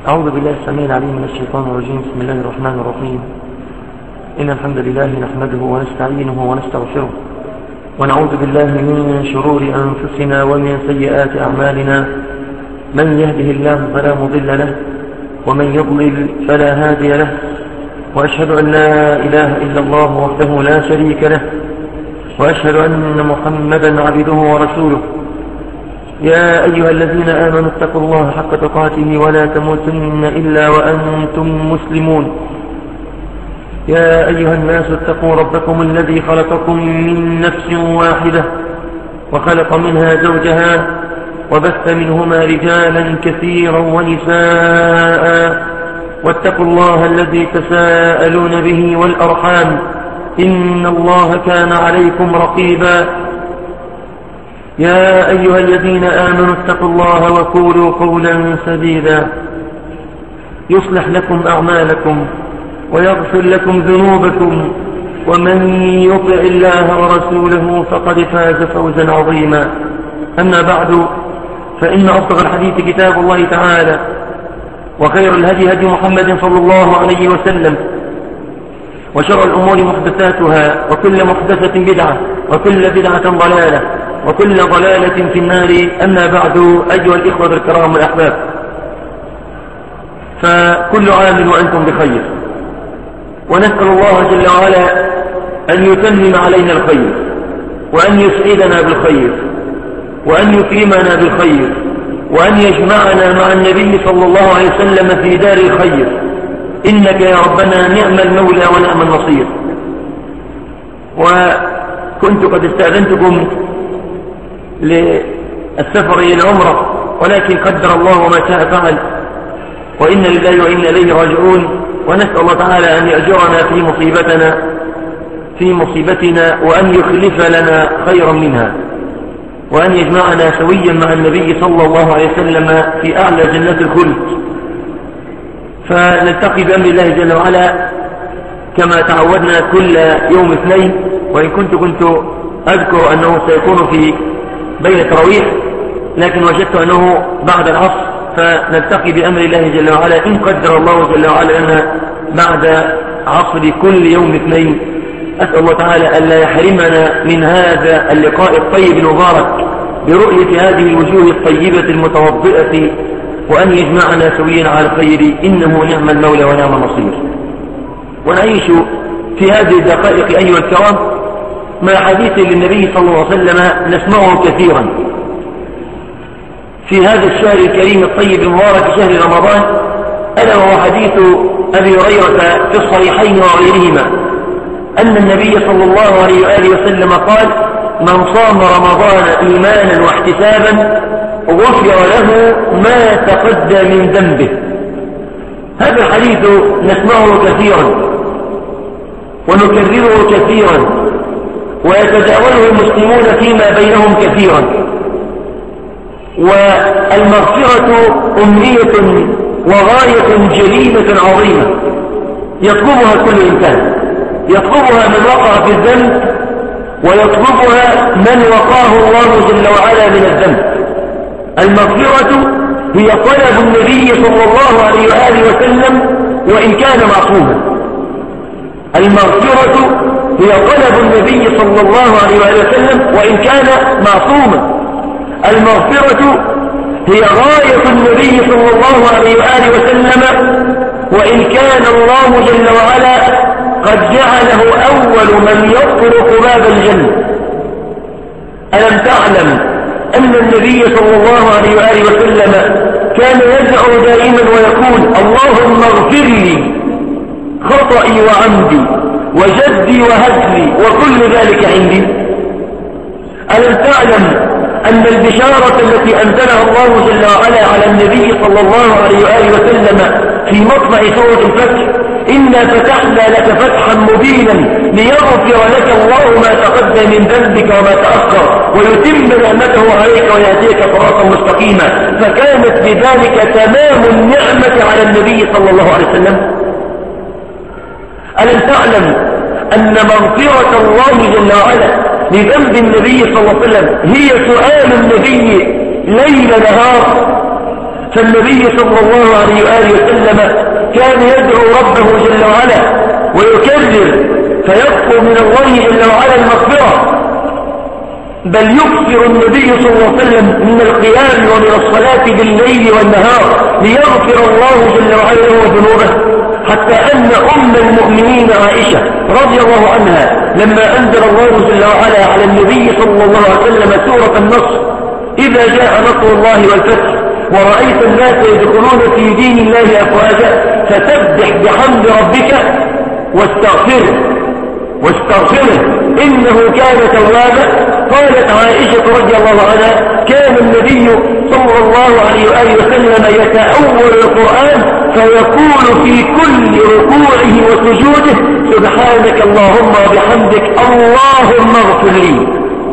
أعوذ بالله السميع العليم من الشيطان الرجيم بسم الله الرحمن الرحيم إن الحمد لله نحمده ونستعينه ونستغفره ونعوذ بالله من شرور أنفسنا ومن سيئات أعمالنا من يهده الله فلا مضل له ومن يضلل فلا هادي له وأشهد أن لا إله إلا الله وحده لا شريك له وأشهد أن محمدا عبده ورسوله يا أيها الذين آمنوا اتقوا الله حق تقاته ولا تموتن إلا وأنتم مسلمون يا أيها الناس اتقوا ربكم الذي خلقكم من نفس واحدة وخلق منها زوجها وبث منهما رجالا كثيرا ونساء واتقوا الله الذي تساءلون به والأرحام إن الله كان عليكم رقيبا يا أيها الذين آمنوا اتقوا الله وقولوا قولا سديدا يصلح لكم أعمالكم ويغفر لكم ذنوبكم ومن يطع الله ورسوله فقد فاز فوزا عظيما أما بعد فإن أصدق الحديث كتاب الله تعالى وخير الهدي هدي محمد صلى الله عليه وسلم وشر الأمور محدثاتها وكل محدثة بدعة وكل بدعة ضلالة وكل ضلالة في النار أما بعد أيها الإخوة الكرام والأحباب فكل عام وأنتم بخير ونسأل الله جل وعلا أن يتمم علينا الخير وأن يسعدنا بالخير وأن يكرمنا بالخير وأن يجمعنا مع النبي صلى الله عليه وسلم في دار الخير إنك يا ربنا نعم المولى ونعم النصير وكنت قد استأذنتكم للسفر إلى العمرة ولكن قدر الله وما شاء فعل وإن لله وإنا إليه راجعون ونسأل الله تعالى أن يأجرنا في مصيبتنا في مصيبتنا وأن يخلف لنا خيرا منها وأن يجمعنا سويا مع النبي صلى الله عليه وسلم في أعلى جنات الخلد فنلتقي بأمر الله جل وعلا كما تعودنا كل يوم اثنين وإن كنت كنت أذكر أنه سيكون في بين التراويح لكن وجدت أنه بعد العصر فنلتقي بأمر الله جل وعلا إن قدر الله جل وعلا لنا بعد عصر كل يوم اثنين أسأل الله تعالى ألا يحرمنا من هذا اللقاء الطيب المبارك برؤية هذه الوجوه الطيبة المتوضئة وأن يجمعنا سويا على الخير إنه نعم المولى ونعم النصير ونعيش في هذه الدقائق أيها الكرام مع حديث للنبي صلى الله عليه وسلم نسمعه كثيرا في هذا الشهر الكريم الطيب المبارك شهر رمضان ألا وهو حديث أبي هريرة في الصحيحين وغيرهما أن النبي صلى الله عليه وآله وسلم قال من صام رمضان إيمانا واحتسابا غفر له ما تقدم من ذنبه هذا الحديث نسمعه كثيرا ونكرره كثيرا ويتداوله المسلمون فيما بينهم كثيرا والمغفرة أمنية وغاية جليلة عظيمة يطلبها كل إنسان يطلبها من وقع في الذنب ويطلبها من وقاه الله جل وعلا من الذنب المغفرة هي طلب النبي صلى الله عليه وآله وسلم وإن كان معصوما المغفرة هي طلب النبي صلى الله عليه وآله وسلم وإن كان معصوما المغفرة هي غاية النبي صلى الله عليه وآله وسلم وإن كان الله جل وعلا قد جعله أول من يطرق باب الجنة ألم تعلم أن النبي صلى الله عليه وآله وسلم كان يدعو دائما ويقول اللهم اغفر لي خطئي وعمدي وجدي وهزلي وكل ذلك عندي ألم تعلم أن البشارة التي أنزلها الله جل وعلا على النبي صلى الله عليه وآله وسلم في مطلع سورة الفتح إنا فتحنا لك فتحا مبينا ليغفر لك الله ما تقدم من ذنبك وما تأخر ويتم نعمته عليك ويهديك صراطا مستقيما فكانت بذلك تمام النعمة على النبي صلى الله عليه وسلم ألم تعلم أن مغفرة الله جل وعلا لذنب النبي صلى الله عليه وسلم هي سؤال النبي ليل نهار فالنبي صلى الله عليه وآله وسلم كان يدعو ربه جل وعلا ويكرر فيطلب من الله جل وعلا المغفرة بل يكثر النبي صلى الله عليه وسلم من القيام ومن الصلاة بالليل والنهار ليغفر الله جل وعلا له ذنوبه حتى أن أم المؤمنين عائشة رضي الله عنها لما أنزل الله جل وعلا على النبي صلى الله عليه وسلم سورة النصر إذا جاء نصر الله والفتح ورأيت الناس يدخلون في دين الله أفواجا فسبح بحمد ربك واستغفره واستغفره إنه كان توابا قالت عائشة رضي الله عنها كان النبي صلى الله عليه وآله وسلم يتأول القرآن فيقول في كل ركوعه وسجوده سبحانك اللهم وبحمدك اللهم اغفر لي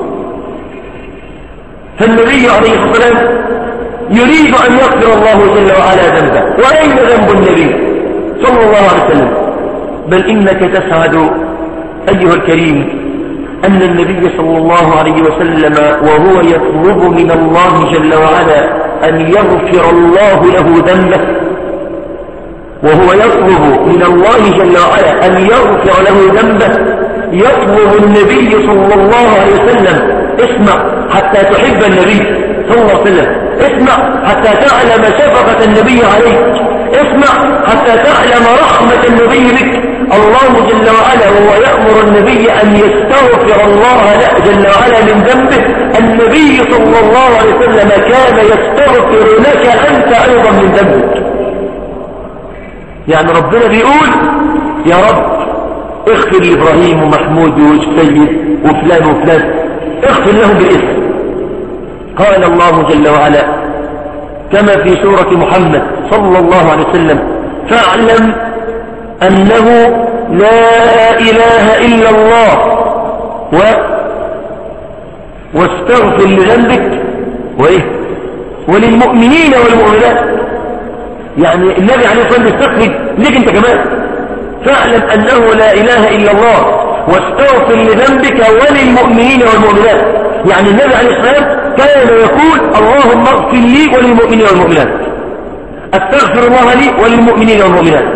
فالنبي عليه الصلاة والسلام يريد أن يغفر الله جل وعلا ذنبه وأين ذنب النبي صلى الله عليه وسلم بل إنك تسعد أيها الكريم أن النبي صلى الله عليه وسلم وهو يطلب من الله جل وعلا أن يغفر الله له ذنبه وهو يطلب من الله جل وعلا أن يغفر له ذنبه يطلب النبي صلى الله عليه وسلم اسمع حتى تحب النبي صلى الله عليه وسلم اسمع حتى تعلم شفقة النبي عليك اسمع حتى تعلم رحمة النبي بك الله جل وعلا وهو يأمر النبي أن يستغفر الله لا جل وعلا من ذنبه النبي صلى الله عليه وسلم كان يستغفر لك أنت أيضا من ذنبك يعني ربنا بيقول يا رب اغفر لإبراهيم ومحمود والسيد وفلان وفلان اغفر لهم بالاسم قال الله جل وعلا كما في سورة محمد صلى الله عليه وسلم فاعلم أنه لا إله إلا الله و واستغفر لذنبك وإيه وللمؤمنين والمؤمنات يعني النبي عليه الصلاة والسلام يستغفر ليك انت كمان فاعلم أنه لا إله إلا الله واستغفر لذنبك وللمؤمنين والمؤمنات يعني النبي عليه الصلاة والسلام كان يقول اللهم اغفر لي وللمؤمنين والمؤمنات استغفر الله لي وللمؤمنين والمؤمنات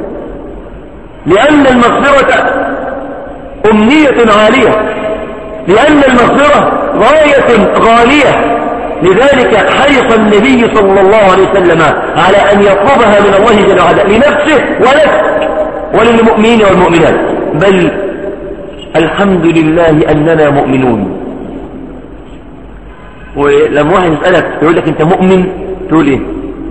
لأن المغفرة أمنية عالية لأن المغفرة غاية غالية لذلك حرص النبي صلى الله عليه وسلم على أن يطلبها من الله جل وعلا لنفسه ولك وللمؤمنين والمؤمنات بل الحمد لله أننا مؤمنون ولما واحد يسألك يقول لك أنت مؤمن تقول إيه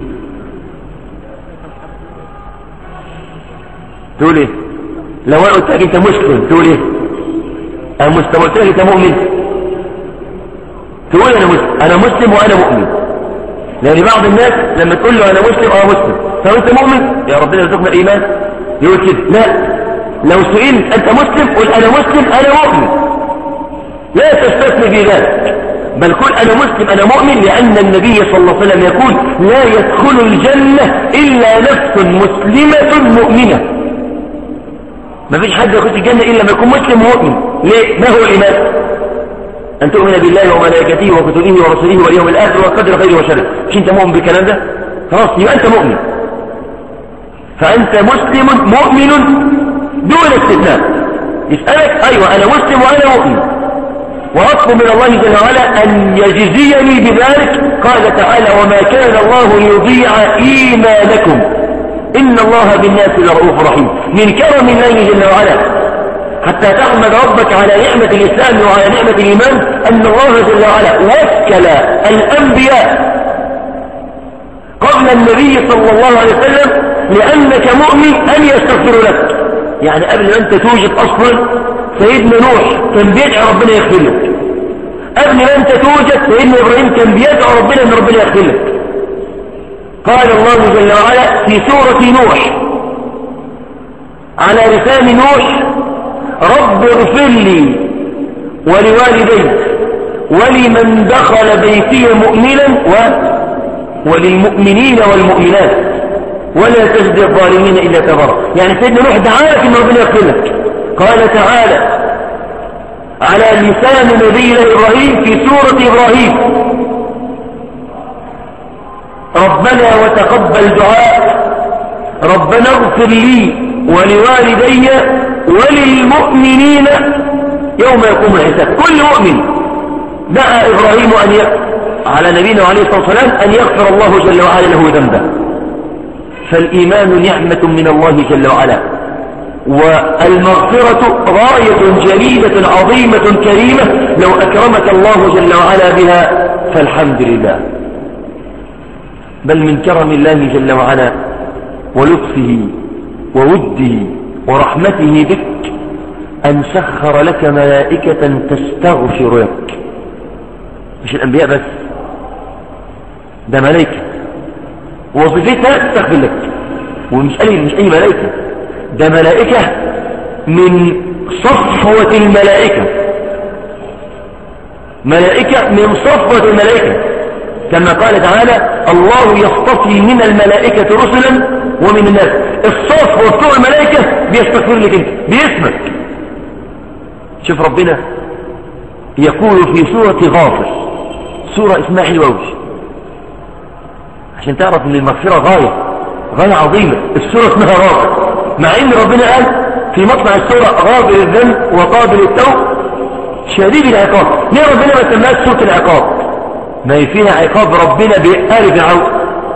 تقول إيه لو أنا قلت لك أنت مسلم تقول إيه أنا مسلم قلت لك أنت مؤمن تقول أنا مسلم أنا مسلم وأنا مؤمن لأن بعض الناس لما تقول له أنا مسلم أنا مسلم طب أنت مؤمن يا ربنا يرزقنا الإيمان يقول كده لا لو سئلت أنت مسلم قل أنا مسلم أنا مؤمن لا تستثني في ذلك بل قل أنا مسلم أنا مؤمن لأن النبي صلى الله عليه وسلم يقول لا يدخل الجنة إلا نفس مسلمة مؤمنة ما فيش حد يخش الجنة إلا ما يكون مسلم ومؤمن ليه؟ ما هو الإيمان أن تؤمن بالله وملائكته وكتبه ورسله واليوم الآخر والقدر خير وشر مش أنت مؤمن بالكلام ده خلاص يبقى أنت مؤمن فأنت مسلم مؤمن دون استثناء يسألك أيوة أنا مسلم وأنا مؤمن وأطلب من الله جل وعلا أن يجزيني بذلك قال تعالى وما كان الله ليضيع إيمانكم إن الله بالناس لرؤوف رحيم من كرم الله جل وعلا حتى تحمد ربك على نعمة الإسلام وعلى نعمة الإيمان أن الله جل وعلا وكل الأنبياء قبل النبي صلى الله عليه وسلم لأنك مؤمن أن يستغفر لك يعني قبل ما أنت توجد أصلا سيدنا نوح كان بيدعي ربنا يغفر لك قبل ما أنت توجد سيدنا إبراهيم كان بيدعو ربنا أن ربنا يغفر لك قال الله جل وعلا في سورة نوح على لسان نوح رب اغفر لي ولوالدي ولمن دخل بيتي مؤمنا و وللمؤمنين والمؤمنات ولا تجد الظالمين إلا تبرا يعني سيدنا نوح دعالك إن ربنا يغفر لك قال تعالى على لسان نبينا إبراهيم في سورة إبراهيم ربنا وتقبل دعاء ربنا اغفر لي ولوالدي وللمؤمنين يوم يقوم الحساب كل مؤمن دعا إبراهيم أن ي... على نبينا عليه الصلاة والسلام أن يغفر الله جل وعلا له ذنبه فالإيمان نعمة من الله جل وعلا والمغفرة غاية جليلة عظيمة كريمة لو أكرمك الله جل وعلا بها فالحمد لله بل من كرم الله جل وعلا ولطفه ووده ورحمته بك أن سخر لك ملائكة تستغفر لك مش الأنبياء بس ده ملائكة وظيفتها تستغفر لك ومش أي, مش أي ملائكة ده ملائكة من صفوة الملائكة ملائكة من صفوة الملائكة كما قال تعالى الله يصطفي من الملائكة رسلا ومن الناس الصفوة بتوع الملائكة بيستغفر لك انت باسمك شوف ربنا يقول في سورة غافر سورة اسمها حلوة عشان تعرف ان المغفرة غاية غاية عظيمة السورة اسمها غافر مع ان ربنا قال في مطلع السورة غافر الذنب وقابل التوب شديد العقاب ليه ربنا ما سماهاش سورة العقاب ما هي فيها عقاب ربنا بآل فرعون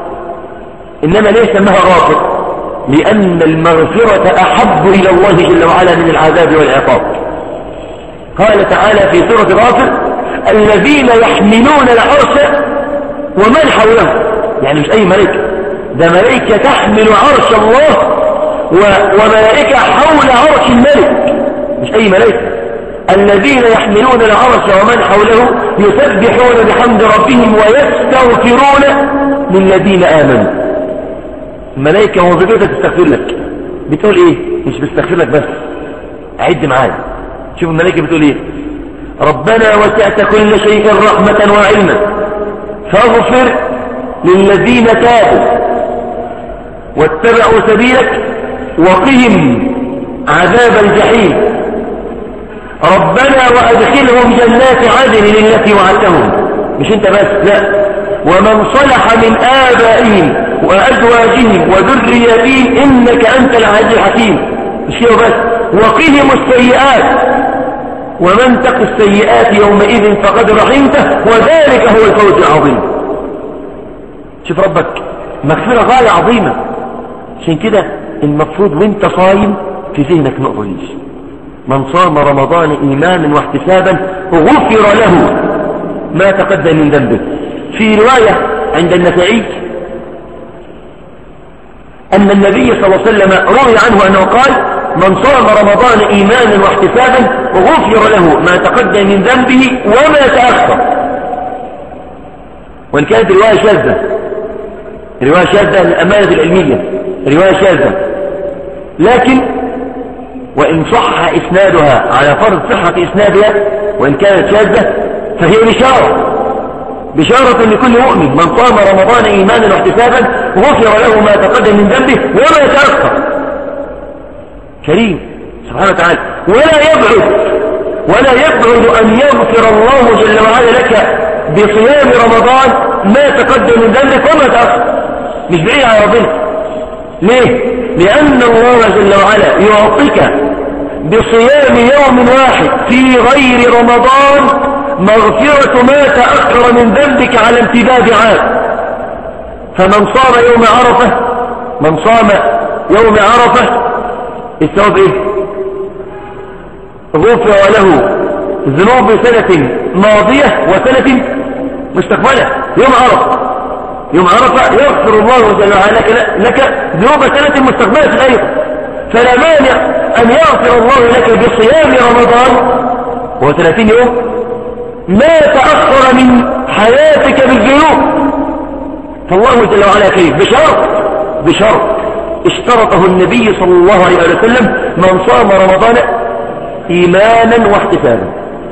إنما ليه سماها غافر لأن المغفرة أحب إلى الله جل وعلا من العذاب والعقاب قال تعالى في سورة غافر الذين يحملون العرش ومن حوله يعني مش أي ملائكة ده ملائكة تحمل عرش الله و... وملائكة حول عرش الملك مش أي ملائكة الذين يحملون العرش ومن حوله يسبحون بحمد ربهم ويستغفرون للذين آمنوا الملائكة وظيفتها تستغفر لك بتقول ايه مش بتستغفر لك بس عد معايا شوف الملائكة بتقول ايه ربنا وسعت كل شيء رحمة وعلما فاغفر للذين تابوا واتبعوا سبيلك وقهم عذاب الجحيم ربنا وأدخلهم جنات عدن التي وعدتهم مش انت بس لا ومن صلح من آبائهم وأزواجهم وذرياتهم إنك أنت العزيز الحكيم مش كده بس وقهم السيئات ومن تق السيئات يومئذ فقد رحمته وذلك هو الفوز العظيم شوف ربك مغفرة غاية عظيمة عشان كده المفروض وانت صايم في ذهنك نقطة دي من صام رمضان إيمانا واحتسابا غفر له ما تقدم من ذنبه في رواية عند النسائي أن النبي صلى الله عليه وسلم روي عنه أنه قال من صام رمضان إيمانا واحتسابا غفر له ما تقدم من ذنبه وما تأخر وإن كانت رواية شاذة رواية شاذة للأمانة العلمية رواية شاذة لكن وإن صح إسنادها على فرض صحة إسنادها وإن كانت شاذة فهي بشارة بشارة لكل مؤمن من صام رمضان إيمانا واحتسابا غفر له ما تقدم من ذنبه وما تأخر كريم سبحانه وتعالى ولا يبعد ولا يبعد أن يغفر الله جل وعلا لك بصيام رمضان ما تقدم من ذنبك وما تأخر مش بعيد على ربنا ليه؟ لأن الله جل وعلا يعطيك بصيام يوم واحد في غير رمضان مغفرة ما تأخر من ذنبك على امتداد عام فمن صام يوم عرفة من صام يوم عرفة الثواب ايه غفر له ذنوب سنة ماضية وسنة مستقبلة يوم عرفة يوم عرفة يغفر الله جل وعلا لك, لك ذنوب سنة مستقبلة أيضا فلا مانع أن يغفر الله لك بصيام رمضان هو 30 يوم ما تأخر من حياتك بالذنوب فالله جل وعلا كيف بشرط بشرط اشترطه النبي صلى الله عليه وسلم من صام رمضان إيمانا واحتسابا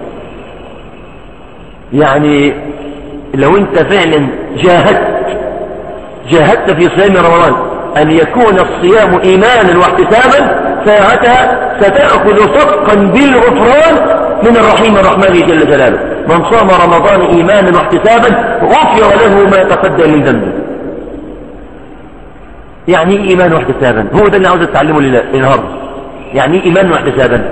يعني لو انت فعلا جاهدت جاهدت في صيام رمضان أن يكون الصيام إيمانا واحتسابا ساعتها ستأخذ صفقا بالغفران من الرحيم الرحمن جل جلاله من صام رمضان إيمانا واحتسابا غفر له ما تقدم من ذنبه يعني ايه ايمان واحتسابا هو ده اللي عاوز اتعلمه النهارده يعني ايه ايمان واحتسابا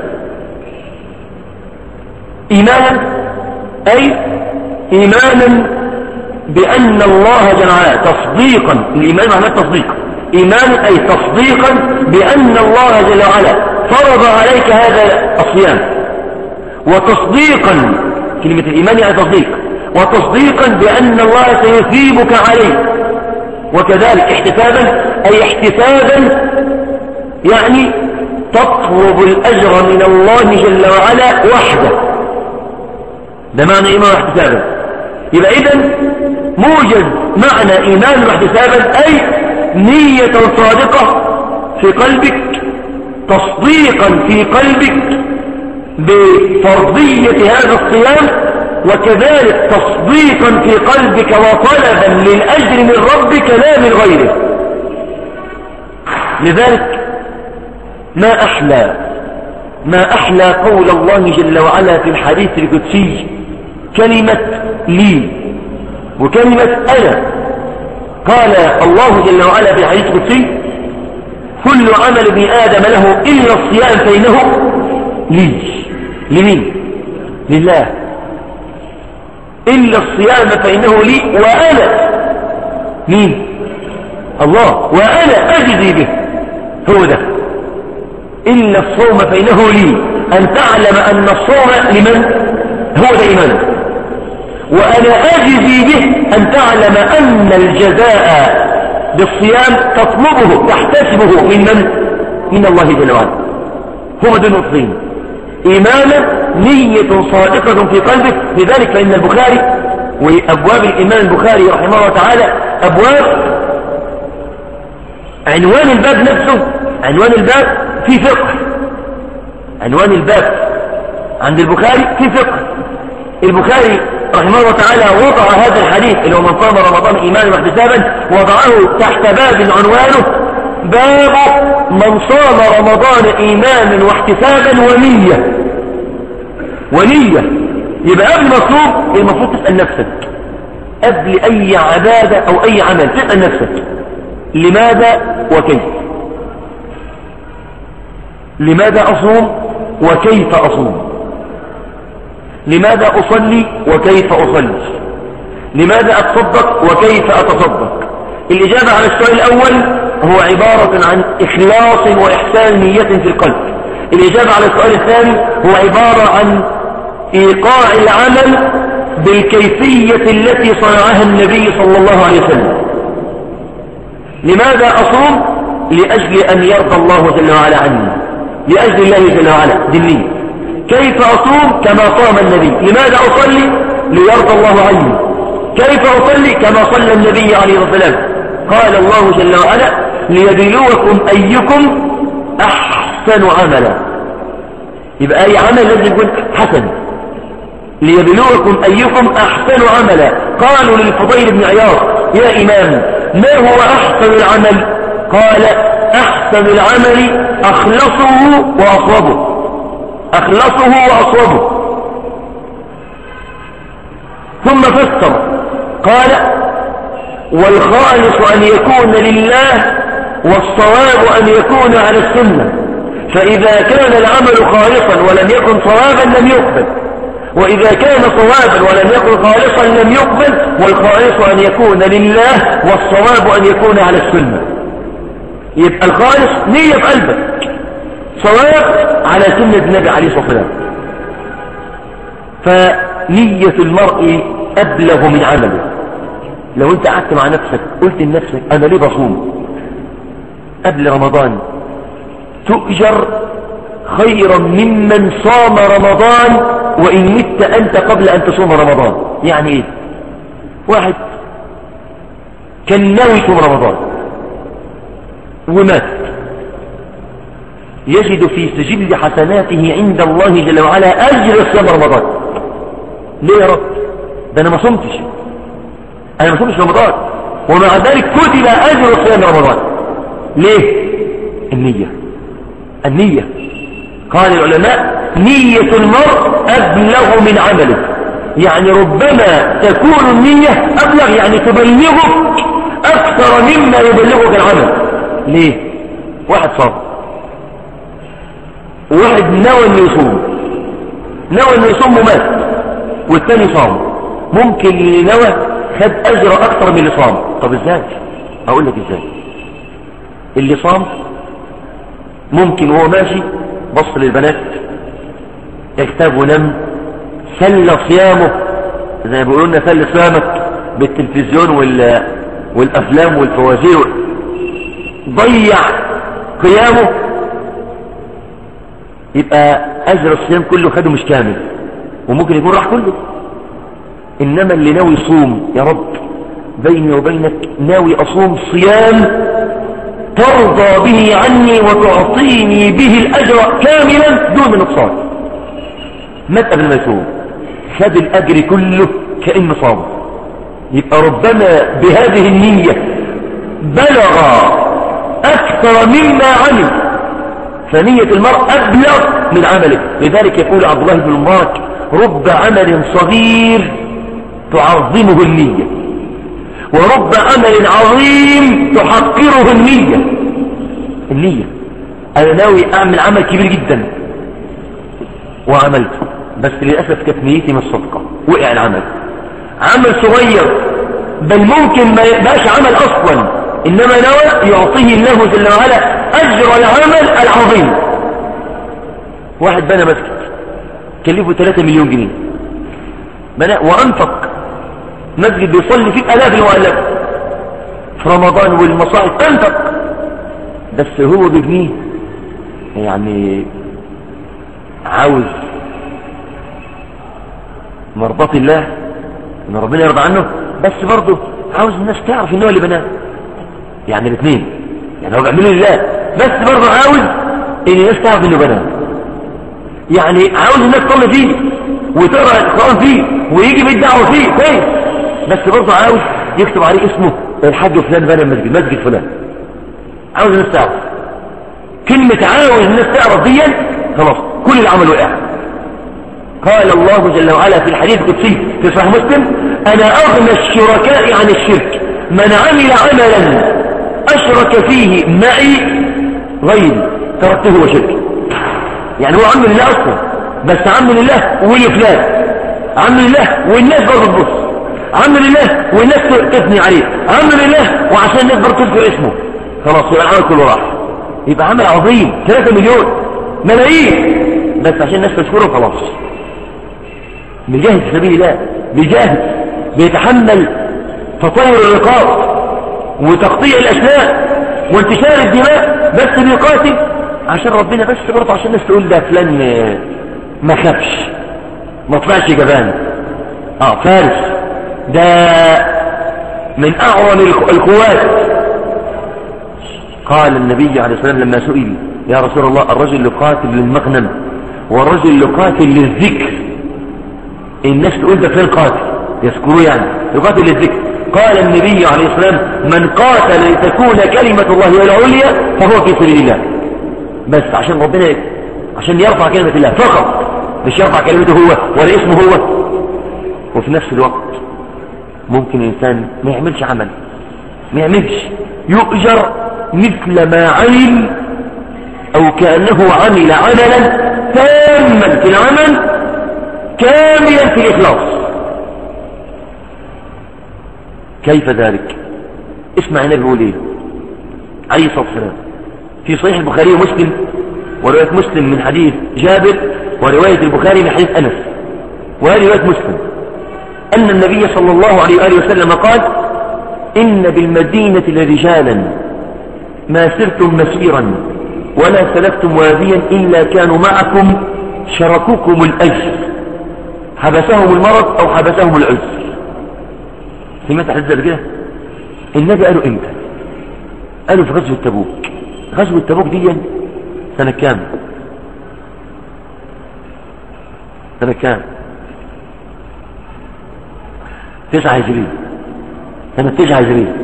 ايمانا اي ايمانا بان الله جل وعلا تصديقا الايمان معناه تصديق ايمانا اي تصديقا بان الله جل وعلا فرض عليك هذا الصيام وتصديقا كلمة الإيمان يعني تصديق وتصديقا بأن الله سيثيبك عليه وكذلك احتسابا أي احتسابا يعني تطلب الأجر من الله جل وعلا وحده ده معنى إيمان واحتسابا يبقى إذن موجز معنى إيمان واحتسابا أي نية صادقة في قلبك تصديقا في قلبك بفرضية هذا الصيام وكذلك تصديقا في قلبك وطلبا للأجر من ربك لا من غيره لذلك ما أحلى ما أحلى قول الله جل وعلا في الحديث القدسي كلمة لي وكلمة أنا قال الله جل وعلا في الحديث القدسي كل عمل ابن آدم له إلا الصيام فإنه لي لمين لله إلا الصيام فإنه لي وأنا مين الله وأنا أجزي به هو ده إلا الصوم فإنه لي أن تعلم أن الصوم لمن هو ده إيمانك وأنا أجزي به أن تعلم أن الجزاء بالصيام تطلبه تحتسبه من من من الله جل وعلا هو دون الصين إيمانا نية صادقة في قلبك لذلك فإن البخاري وأبواب الإمام البخاري رحمه الله تعالى أبواب عنوان الباب نفسه عنوان الباب في فقه عنوان الباب عند البخاري في فقه البخاري رحمه الله تعالى وضع هذا الحديث اللي هو من صام رمضان إيمانا واحتسابا وضعه تحت باب عنوانه باب من صام رمضان إيمانا واحتسابا ونية ونية يبقى قبل ما تصوم المفروض تسأل نفسك قبل أي عبادة أو أي عمل تسأل نفسك لماذا وكيف لماذا أصوم وكيف أصوم لماذا أصلي وكيف أصلي لماذا أتصدق وكيف أتصدق الإجابة على السؤال الأول هو عبارة عن إخلاص وإحسان نية في القلب الإجابة على السؤال الثاني هو عبارة عن إيقاع العمل بالكيفية التي صنعها النبي صلى الله عليه وسلم لماذا أصوم لأجل أن يرضى الله جل وعلا عني لأجل الله جل وعلا دلي كيف أصوم كما صام النبي لماذا أصلي ليرضى الله عني كيف أصلي كما صلى النبي عليه الصلاة والسلام قال الله جل وعلا ليبلوكم أيكم أحسن عملا يبقى أي عمل لازم يكون حسن ليبلوكم أيكم أحسن عملا قالوا للفضيل بن عياض يا إمام ما هو أحسن العمل قال أحسن العمل أخلصه وأصوبه أخلصه وأصوبه ثم فسر قال والخالص أن يكون لله والصواب أن يكون على السنة فإذا كان العمل خالصا ولم يكن صوابا لم يقبل وإذا كان صوابا ولم يكن خالصا لم يقبل والخالص أن يكون لله والصواب أن يكون على السنة يبقى الخالص نية في قلبك صواب على سنة النبي عليه الصلاة والسلام فنية المرء أبلغ من عمله لو انت قعدت مع نفسك قلت لنفسك انا ليه بصوم قبل رمضان تؤجر خيرا ممن صام رمضان وإن مت أنت قبل أن تصوم رمضان يعني إيه واحد كان ناوي يصوم رمضان ومات يجد في سجل حسناته عند الله جل وعلا أجر صيام رمضان ليه يا رب ده أنا ما صمتش أنا ما صمتش رمضان ومع ذلك كتب أجر صيام رمضان ليه النية النية قال العلماء نية المرء أبلغ من عمله يعني ربما تكون النية أبلغ يعني تبلغك أكثر مما يبلغك العمل ليه واحد صام وواحد نوى انه يصوم نوى انه يصوم ومات والثاني صام ممكن اللي نوى خد اجر اكثر من اللي صام طب ازاي اقول لك ازاي اللي صام ممكن وهو ماشي بص للبنات اكتب ونم سل صيامه زي ما بيقولوا لنا سل صيامك بالتلفزيون وال والافلام والفوازير ضيع قيامه يبقى اجر الصيام كله خده مش كامل وممكن يكون راح كله انما اللي ناوي يصوم يا رب بيني وبينك ناوي اصوم صيام ترضى به عني وتعطيني به الاجر كاملا دون نقصان مات قبل ما يصوم خد الاجر كله كانه صام يبقى ربما بهذه النية بلغ اكثر مما عمل فنية المرء ابلغ من عمله لذلك يقول عبد الله بن المبارك رب عمل صغير تعظمه النية ورب عمل عظيم تحقره النية النية أنا ناوي أعمل عمل كبير جدا وعملته بس للأسف كانت نيتي من الصدقة وقع العمل عمل صغير بل ممكن ما يبقاش عمل أصلا إنما نوى يعطيه الله جل وعلا أجر العمل العظيم واحد بنى مسجد كلفه 3 مليون جنيه بنى وأنفق مسجد بيصلي فيه الاف المؤلفة في رمضان والمصائب انفق بس هو بجنيه يعني عاوز مرضات الله ان ربنا يرضى عنه بس برضه عاوز الناس تعرف ان هو اللي بناه يعني الاثنين يعني هو بيعمله لله بس برضه عاوز ان الناس تعرف انه بناه يعني عاوز الناس تصلي فيه وتقرا القران فيه ويجي بالدعوه فيه كويس بس برضه عاوز يكتب عليه اسمه الحاج فلان بنى المسجد مسجد فلان عاوز الناس تعرف كلمة عاوز الناس تعرف دي خلاص كل العمل وقع قال الله جل وعلا في الحديث القدسي في صحيح مسلم انا اغنى الشركاء عن الشرك من عمل عملا اشرك فيه معي غيري تركته وشرك يعني هو عمل لله اصلا بس عمل لله ولفلان عمل لله والناس برضه تبص عمل لله والناس تثني عليه عمل لله وعشان الناس برضه تذكر اسمه خلاص يبقى العمل كله راح يبقى عمل عظيم 3 مليون ملايين بس عشان الناس تشكره خلاص بيجاهد في سبيل الله بيجاهد بيتحمل تطور الرقاب وتقطيع الأسنان وانتشار الدماء بس بيقاتل عشان ربنا بس برضه عشان الناس تقول ده فلان ما خافش ما طلعش جبان اه فارس ده من اعظم القوات قال النبي عليه الصلاة والسلام لما سئل يا رسول الله الرجل يقاتل للمغنم والرجل يقاتل للذكر الناس تقول ده فين قاتل يذكروه يعني يقاتل للذكر قال النبي عليه الصلاة والسلام من قاتل لتكون كلمة الله هي العليا فهو في سبيل الله بس عشان ربنا عشان يرفع كلمة الله فقط مش يرفع كلمته هو ولا اسمه هو وفي نفس الوقت ممكن الإنسان ما يعملش عمل ما يعملش يؤجر مثل ما عمل أو كأنه عمل عملا تاما في العمل كاملا في الإخلاص كيف ذلك اسمع النبي بيقول ايه عليه الصلاة والسلام في صحيح البخاري ومسلم ورواية مسلم من حديث جابر ورواية البخاري من حديث أنس وهذه رواية مسلم أن النبي صلى الله عليه وآله وسلم قال إن بالمدينة لرجالا ما سرتم مسيرا ولا سلكتم واديا إلا كانوا معكم شركوكم الأجر حبسهم المرض أو حبسهم العذر سمعت حدث كده النبي قالوا امتى قالوا في غزوة تبوك غزوة تبوك دي سنة كام سنة كام تسعة هجرية سنة تسعة هجرية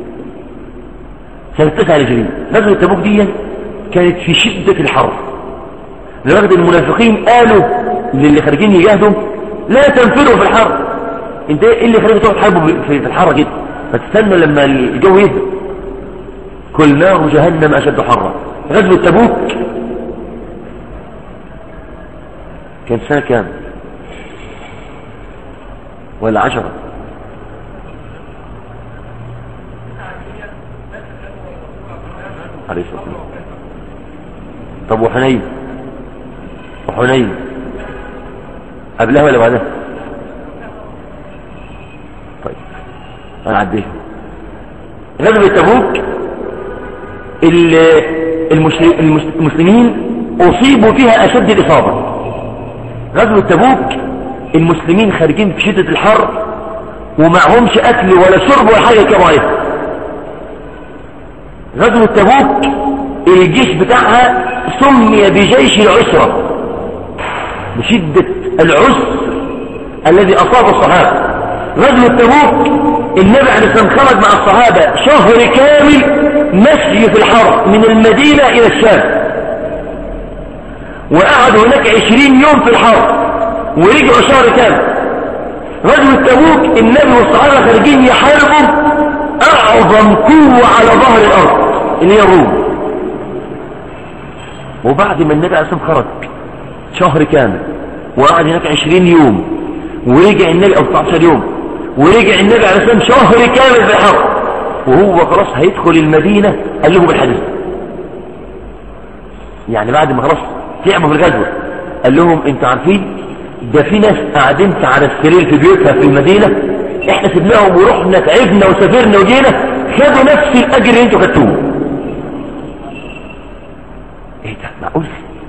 سنة تسعة هجرية غزوة تبوك دي كانت في شدة الحرب لدرجة المنافقين قالوا للي خارجين يجاهدوا لا تنفروا في الحرب انت ايه اللي خليك تقعد تحاربوا في الحرب كده ما تستنوا لما الجو يهدى كل نار جهنم أشد حرا غزوة تبوك كان سنة كام ولا عشرة عليه الصلاة والسلام طب وحنين وحنين قبلها ولا بعدها طيب انا عديها غزوة تبوك المسلمين اصيبوا فيها اشد الاصابة غزوة تبوك المسلمين خارجين في شدة الحر ومعهمش اكل ولا شرب ولا حاجة كما غزوة تبوك الجيش بتاعها سمي بجيش العسرة بشدة العسر الذي أصاب الصحابة غزوة تبوك النبي عليه الصلاة خرج مع الصحابة شهر كامل مشي في الحرب من المدينة إلى الشام وقعد هناك عشرين يوم في الحرب ورجعوا شهر كامل غزوة تبوك النبي والصحابة خارجين يحاربوا أعظم قوة على ظهر الأرض اللي هي الروم وبعد ما النبي عليه الصلاة خرج شهر كامل وقعد هناك عشرين يوم ورجع النبي أو 19 يوم ورجع النبي عليه الصلاة شهر كامل في الحرب وهو خلاص هيدخل المدينة قال لهم الحديث يعني بعد ما خلاص تعبوا في الغزوة قال لهم انتوا عارفين ده في ناس قاعدين على السرير في بيوتها في المدينة احنا سبناهم ورحنا تعبنا وسافرنا وجينا خدوا نفس الاجر اللي انتوا خدتوه ايه ده معقول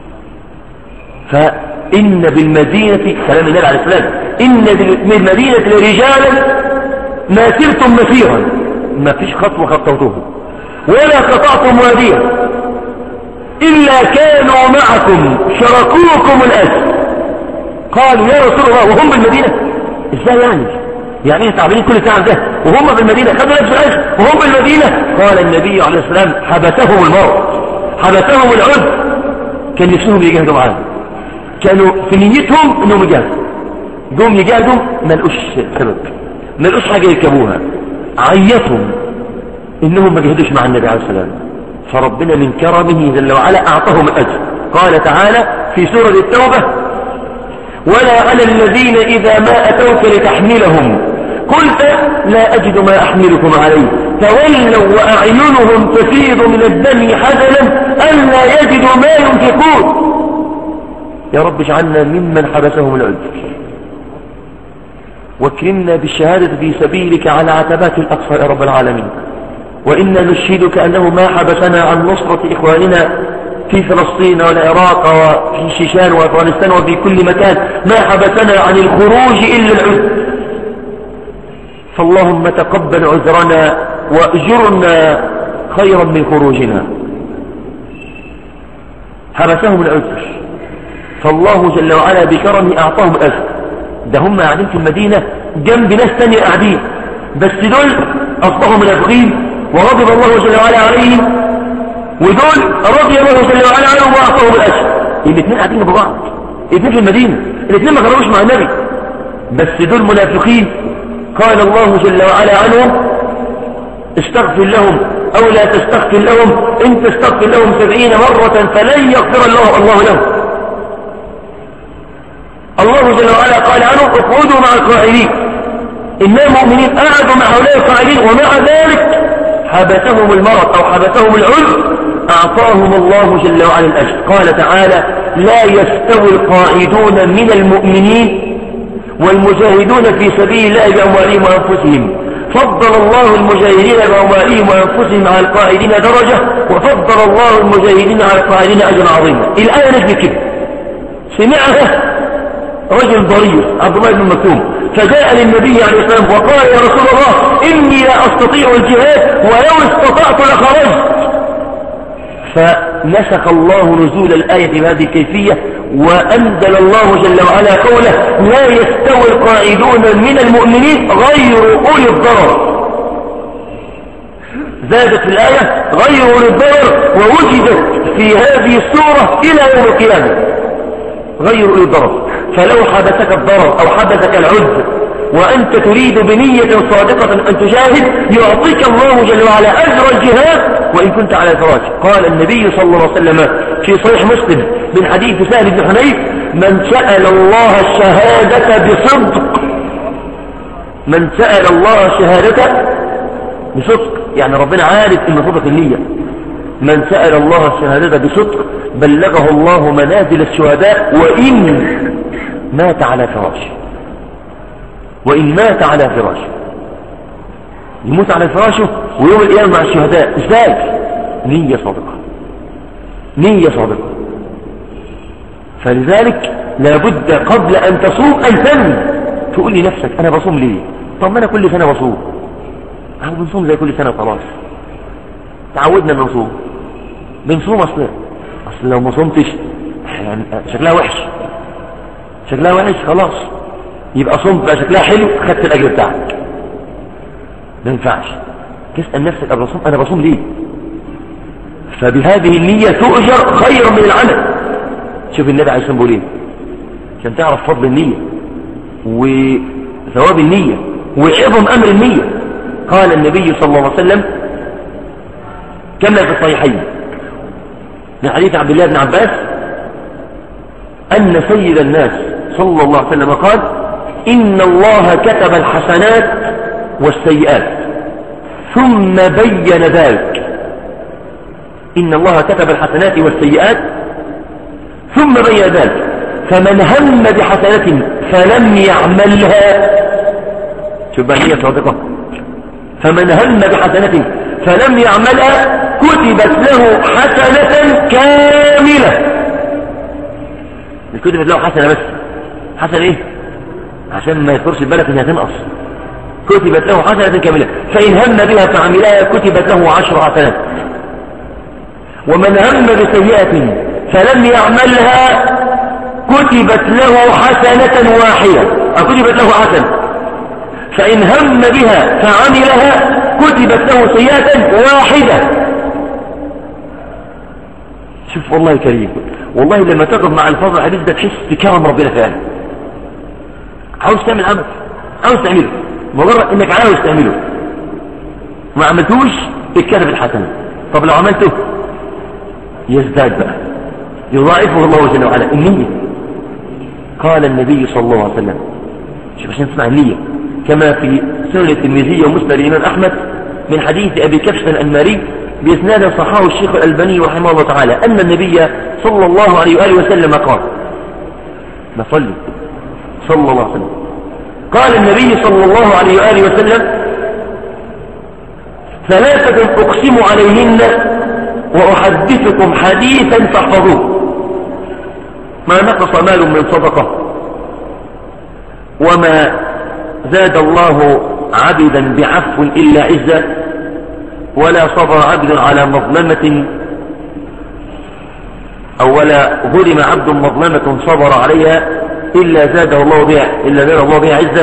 فإن بالمدينة كلام النبي عليه السلام إن بالمدينة رجالا ما سرتم مسيرا ما فيش خطوة خطوتوه ولا قطعتم واديا إلا كانوا معكم شركوكم الأجر قالوا يا رسول الله وهم بالمدينة ازاي يعني يعني ايه تعبانين كل ساعة ده وهم بالمدينة خدوا نفس الأجر وهم بالمدينة قال النبي عليه السلام حبسهم المرض حبسهم العذر كان نفسهم يجاهدوا معاه كانوا في نيتهم انهم يجاهدوا جم يجاهدوا ما لقوش سبب ما لقوش حاجة يركبوها عيتوا انهم ما جهدوش مع النبي عليه السلام فربنا من كرمه جل وعلا اعطاهم الاجر قال تعالى في سورة التوبة ولا على الذين اذا ما اتوك لتحملهم قلت لا اجد ما احملكم عليه تولوا واعينهم تفيض من الدم حزنا الا يجدوا ما ينفقون يا رب اجعلنا ممن حبسهم العذر واكرمنا بالشهادة في سبيلك على عتبات الأقصى يا رب العالمين وإنا نشهدك أنه ما حبسنا عن نصرة إخواننا في فلسطين والعراق وفي شيشان وأفغانستان وفي كل مكان ما حبسنا عن الخروج إلا العذر فاللهم تقبل عذرنا وأجرنا خيرا من خروجنا حبسهم العذر فالله جل وعلا بكرمه أعطاهم أجر ده هم قاعدين في المدينة جنب ناس تانية قاعدين بس دول أصبحوا منافقين وغضب الله جل وعلا عليهم ودول رضي الله جل وعلا عنهم وأعطاهم الأجر الاثنين قاعدين جنب بعض الاثنين في المدينة الاثنين ما خرجوش مع النبي بس دول منافقين قال الله جل وعلا عنهم استغفر لهم أو لا تستغفر لهم إن تستغفر لهم سبعين مرة فلن يغفر الله الله لهم الله جل وعلا قال عنهم اقعدوا مع القائلين إن المؤمنين قعدوا مع هؤلاء القائلين ومع ذلك حبسهم المرض أو حبسهم العذر أعطاهم الله جل وعلا الأجر قال تعالى لا يستوي القائدون من المؤمنين والمجاهدون في سبيل الله بأموالهم وأنفسهم فضل الله المجاهدين بأموالهم وأنفسهم على القائدين درجة وفضل الله المجاهدين على القائدين أجر عظيما الآية نجد كده سمعها رجل ضرير عبد الله بن مكتوم فجاء للنبي عليه السلام وقال يا رسول الله إني لا أستطيع الجهاد ولو استطعت لخرجت فنسخ الله نزول الآية بهذه الكيفية وأنزل الله جل وعلا قوله لا يستوي القائدون من المؤمنين غير أولي الضرر زادت الآية غير أولي الضرر ووجدت في هذه السورة إلى يوم القيامة غير أولي الضرر فلو حبسك الضرر أو حبسك العذر وأنت تريد بنية صادقة أن تجاهد يعطيك الله جل وعلا أجر الجهاد وإن كنت على فراش قال النبي صلى الله عليه وسلم في صحيح مسلم من حديث سهل بن حنيف من سأل الله الشهادة بصدق من سأل الله الشهادة بصدق يعني ربنا عارف ان صدق النية من سأل الله الشهادة بصدق بلغه الله منازل الشهداء وإن مات على فراشه وإن مات على فراشه يموت على فراشه ويوم القيامة مع الشهداء ازاي نية صادقة نية صادقة فلذلك لابد قبل أن تصوم أن تنوي تقول لنفسك أنا بصوم ليه طب ما أنا كل سنة بصوم أهو بنصوم زي كل سنة خلاص تعودنا نصوم بنصوم أصلا أصل لو ما صمتش يعني شكلها وحش شكلها وحش خلاص يبقى صمت بقى شكلها حلو خدت الأجر بتاعك ما ينفعش تسأل نفسك أنا بصوم أنا بصوم ليه فبهذه النية تؤجر خيرا من العمل شوف النبي عليه الصلاة والسلام ايه عشان تعرف فضل النية وثواب النية وعظم أمر النية قال النبي صلى الله عليه وسلم كما في الصحيحين من حديث عبد الله بن عباس أن سيد الناس صلى الله عليه وسلم قال إن الله كتب الحسنات والسيئات ثم بين ذلك إن الله كتب الحسنات والسيئات ثم بين ذلك فمن هم بحسنة فلم يعملها شوف بقى هي صادقة فمن هم بحسنة فلم يعملها كتبت له حسنة كاملة كتبت له حسنة بس حسنة ايه عشان ما يخرش بالك انها تنقص كتبت له حسنة كاملة فإن هم بها فعملها كتبت له عشر حسنات ومن هم بسيئة فلم يعملها كتبت له حسنة واحدة أو كتبت له حسنة فإن هم بها فعملها كتبت له سيئة واحدة شوف والله كريم والله لما تقف مع الفاظ الحديث ده تحس بكرم ربنا فعلا عاوز تعمل عمل عاوز تعمله مجرد انك عاوز تعمله ما عملتوش اتكتب الحسنة طب لو عملته يزداد بقى يضاعفه الله جل وعلا النية قال النبي صلى الله عليه وسلم شوف عشان تسمع النية كما في سنة الترمذي ومسند الإمام أحمد من حديث أبي كبش الأنماري بإسناد صحاه الشيخ الألباني رحمه الله تعالى أن النبي صلى الله عليه وآله وسلم قال نصلي صلى الله عليه وسلم قال النبي صلى الله عليه وآله وسلم ثلاثة أقسم عليهن وأحدثكم حديثا فاحفظوه ما نقص مال من صدقة وما زاد الله عبدا بعفو إلا عزة ولا صبر عبد على مظلمة أو ولا ظلم عبد مظلمة صبر عليها إلا زاده الله بها إلا زاد الله بها عزة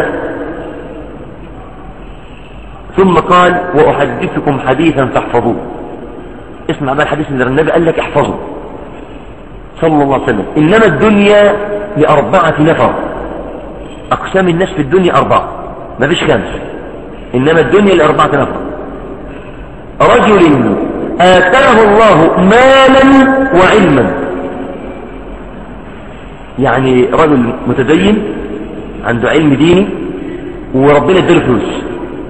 ثم قال وأحدثكم حديثا فاحفظوه اسمع بقى الحديث من النبي قال لك احفظه صلى الله عليه وسلم إنما الدنيا لأربعة نفر أقسام الناس في الدنيا أربعة ما فيش خمس إنما الدنيا لأربعة نفر رجل آتاه الله مالا وعلما يعني رجل متدين عنده علم ديني وربنا اداله فلوس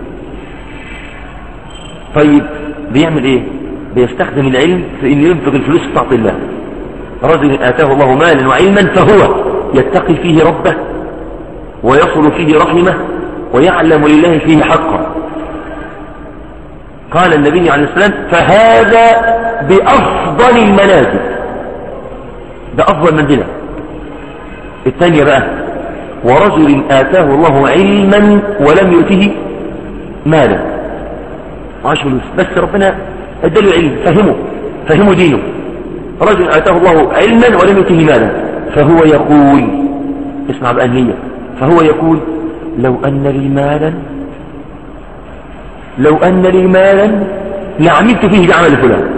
طيب بيعمل ايه بيستخدم العلم في انه ينفق الفلوس في طاعه الله رجل اتاه الله مالا وعلما فهو يتقي فيه ربه ويصل فيه رحمه ويعلم لله فيه حقا قال النبي عليه السلام فهذا بأفضل المنازل بأفضل منزلة الثانية بقى ورجل آتاه الله علما ولم يؤته مالا معاش فلوس بس ربنا اداله علم فهمه فهمه دينه رجل آتاه الله علما ولم يؤته مالا فهو يقول اسمع بقى النية فهو يقول لو أن لي مالا لو أن لي مالا لعملت فيه بعمل فلان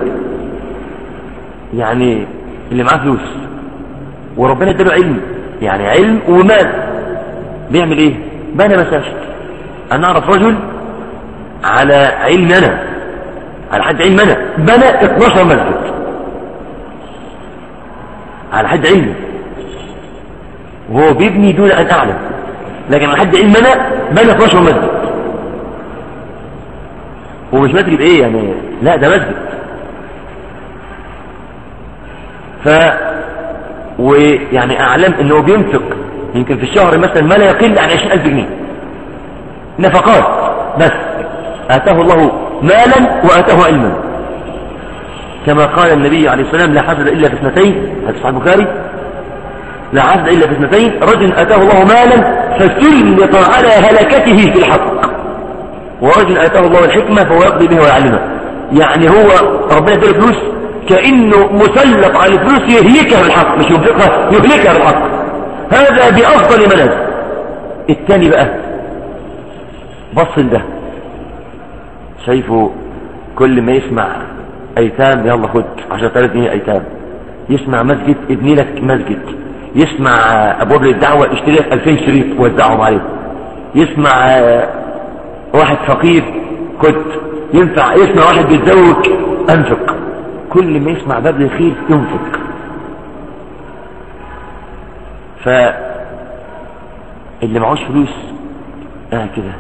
يعني اللي معاه فلوس وربنا اداله علم يعني علم ومال بيعمل ايه بنى مساجد انا اعرف رجل على علم انا على حد علم انا بنى 12 مسجد على حد علمي وهو بيبني دون ان اعلم لكن على حد علم انا بنى 12 مسجد ومش مسجد ايه يعني لا ده مسجد ف ويعني اعلم انه بينفق يمكن في الشهر مثلا ما لا يقل عن 20000 جنيه نفقات بس اتاه الله مالا واتاه علما كما قال النبي عليه السلام لا حسد الا في اثنتين هذا صحيح البخاري لا حسد الا في اثنتين رجل اتاه الله مالا فسلط على هلكته في الحق ورجل اتاه الله الحكمه فهو يقضي به ويعلمه يعني هو ربنا اداله فلوس كانه مسلط على الفلوس يهلكها بالحق مش ينفقها يهلكها بالحق هذا بافضل منهج الثاني بقى بص ده شايفه كل ما يسمع ايتام يلا خد 10000 جنيه ايتام يسمع مسجد ابني لك مسجد يسمع ابواب للدعوه اشتري لك 2000 شريط وزعهم عليه يسمع واحد فقير خد ينفع يسمع واحد بيتزوج انفق كل ما يسمع باب الخير ينفق ف اللي معهوش فلوس اه كده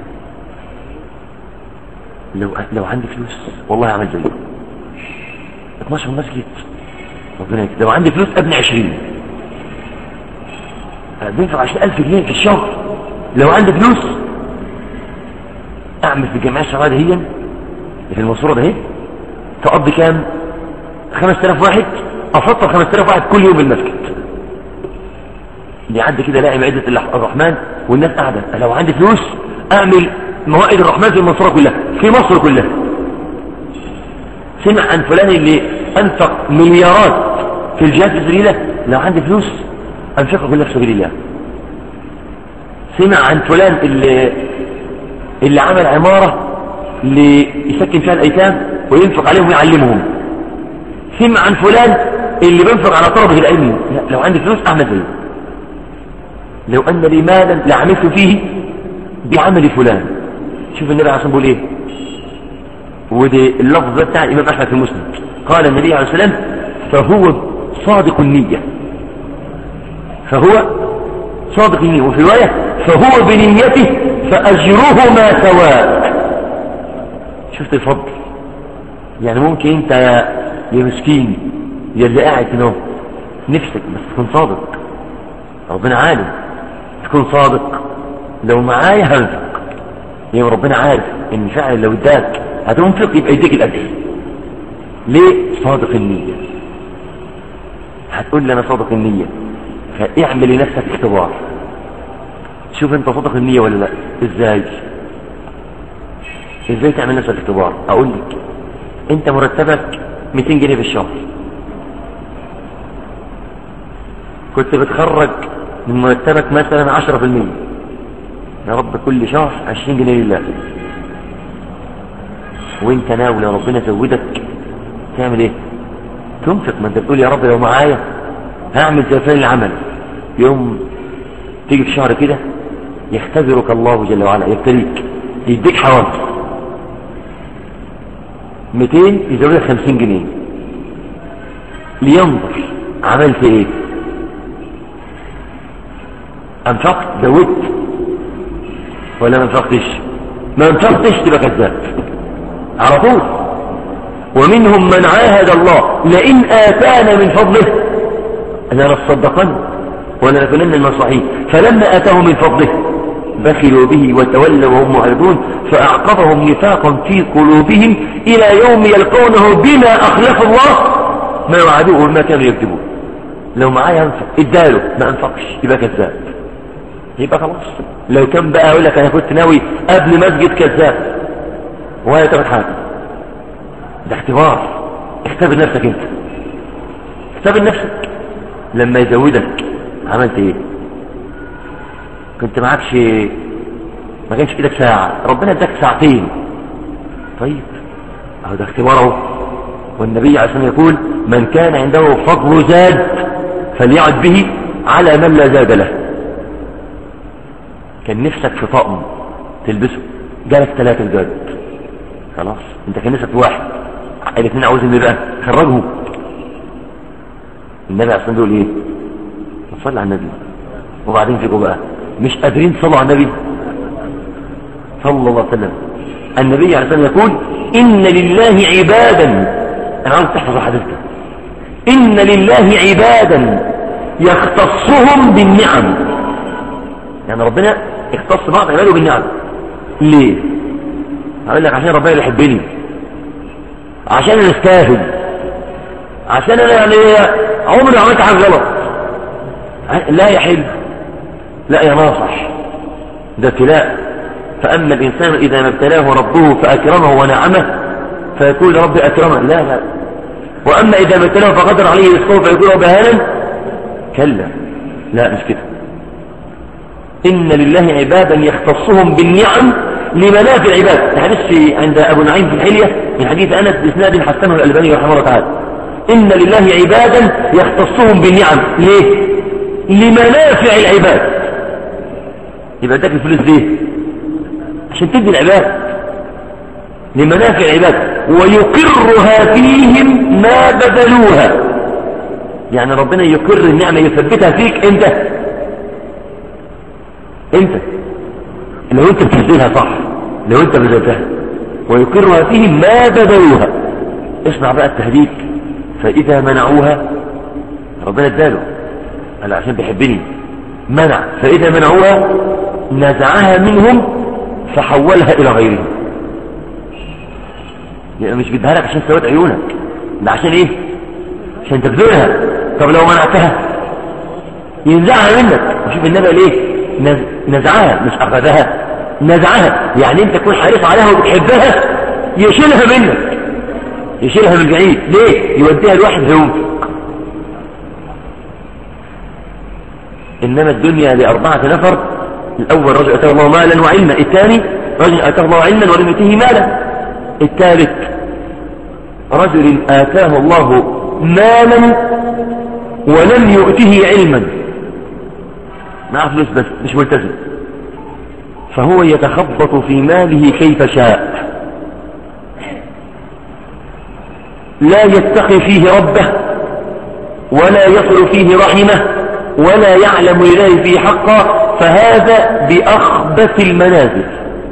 لو لو عندي فلوس والله اعمل زيه 12 مسجد ربنا يكتب لو عندي فلوس ابني 20 بينفع 20000 جنيه في الشهر لو عندي فلوس اعمل في الجمعيه الشرعيه دهيا في المنصوره ده تقضي كام 5000 واحد افطر 5000 واحد كل يوم بالمسجد يعدي كده الاقي معده الرحمن والناس قاعده لو عندي فلوس اعمل موائد الرحمن في المنصوره كلها في مصر كلها سمع عن فلان اللي انفق مليارات في الجهاد في سبيل الله لو عندي فلوس انفقها كلها في سبيل الله سمع عن فلان اللي اللي عمل عماره ليسكن فيها الايتام وينفق عليهم ويعلمهم سمع عن فلان اللي بينفق على طلبه العلم لو عندي فلوس اعمل زيه لو ان لي مالا لعملت فيه بعمل فلان شوف النبي عليه الصلاه والسلام بيقول ايه ودي اللفظ ده بتاع الامام احمد في مسلم قال النبي عليه الصلاه والسلام فهو صادق النيه فهو صادق النيه وفي روايه فهو بنيته فاجرهما سواء شفت الفضل يعني ممكن انت يا مسكين يا اللي قاعد هنا نفسك بس تكون صادق ربنا عالم تكون صادق لو معايا هنفق يعني ربنا عارف ان فعلا لو اداك هتنفق يبقى يديك الاجر ليه صادق النية هتقول لي انا صادق النية فاعمل لنفسك اختبار شوف انت صادق النية ولا لا ازاي ازاي تعمل نفسك اختبار اقول لك انت مرتبك 200 جنيه في الشهر كنت بتخرج من مرتبك مثلا 10% يا رب كل شهر 20 جنيه لله وانت ناوي لو ربنا زودك تعمل ايه تنفق ما انت بتقول يا رب لو معايا هعمل زي فلان العمل يوم تيجي في شهر كده يختبرك الله جل وعلا يبتليك يديك حوافز 200 يزود لك 50 جنيه لينظر عملت ايه انفقت زودت ولا ما انفقتش ما انفقتش تبقى كذاب على طول ومنهم من عاهد الله لئن آتانا من فضله لنصدقن ولنكونن من المصلحين فلما آتاهم من فضله بخلوا به وتولوا وهم معرضون فأعقبهم نفاقا في قلوبهم إلى يوم يلقونه بما أخلف الله ما وعدوه وما كانوا يكتبون لو معايا انفق اداله ما انفقش يبقى كذاب يبقى خلاص لو كان بقى اقول لك انا كنت ناوي قبل مسجد كذاب ولا تاخد حاجه ده اختبار اختبر نفسك انت اختبر نفسك لما يزودك عملت ايه كنت معكش ما كانش في ايدك ساعه ربنا اداك ساعتين طيب اهو ده اختبار اهو والنبي عليه الصلاه يقول من كان عنده فضل زاد فليعد به على من لا زاد له كان نفسك في طقم تلبسه جالك ثلاثة جد خلاص انت كان نفسك في واحد الاثنين عاوزين ايه بقى خرجه النبي عليه الصلاه والسلام ايه صلى على النبي وبعدين فيكم بقى مش قادرين تصلوا على النبي صلى الله عليه وسلم النبي عليه الصلاه والسلام يقول ان لله عبادا انا عاوز تحفظ حديثك ان لله عبادا يختصهم بالنعم يعني ربنا اختص بعض عباده بالنعم ليه هقول لك عشان ربنا يحبني عشان انا استاهل عشان انا يعني عمري ما عملت حاجه غلط لا يحل لا يا ناصح ده ابتلاء فاما الانسان اذا ما ابتلاه ربه فاكرمه ونعمه فيقول ربي اكرمه لا لا واما اذا ما ابتلاه فقدر عليه رزقه فيقول ربي هانا كلا لا مش كده إن لله عبادا يختصهم بالنعم لمنافع العباد حديث عند أبو نعيم في الحلية من حديث أنس بإسناد حسنه الألباني رحمه الله تعالى إن لله عبادا يختصهم بالنعم ليه؟ لمنافع العباد يبقى اداك الفلوس ليه؟ عشان تدي العباد لمنافع العباد ويقرها فيهم ما بذلوها يعني ربنا يقر النعمة يثبتها فيك انت انت لو انت بتنزلها صح لو انت بذلتها ويقرها فيهم ما بذلوها اسمع بقى التهديد فإذا منعوها ربنا اداله قال عشان بيحبني منع فإذا منعوها نزعها منهم فحولها إلى غيرهم يعني مش بدها لك عشان سواد عيونك ده عشان ايه عشان تبذلها طب لو منعتها ينزعها منك وشوف النبي ليه نزعها مش أخذها نزعها يعني انت تكون حريص عليها وبتحبها يشيلها منك يشيلها من بعيد ليه يوديها لواحد هينفق إنما الدنيا لأربعة نفر الأول رجل أتاه الله مالا وعلما الثاني رجل أتاه الله علما ولم يؤته مالا الثالث رجل آتاه الله مالا ولم يؤته علما معه فلوس بس مش ملتزم فهو يتخبط في ماله كيف شاء لا يتقي فيه ربه ولا يصل فيه رحمه ولا يعلم لله فيه حقا فهذا بأخبث المنازل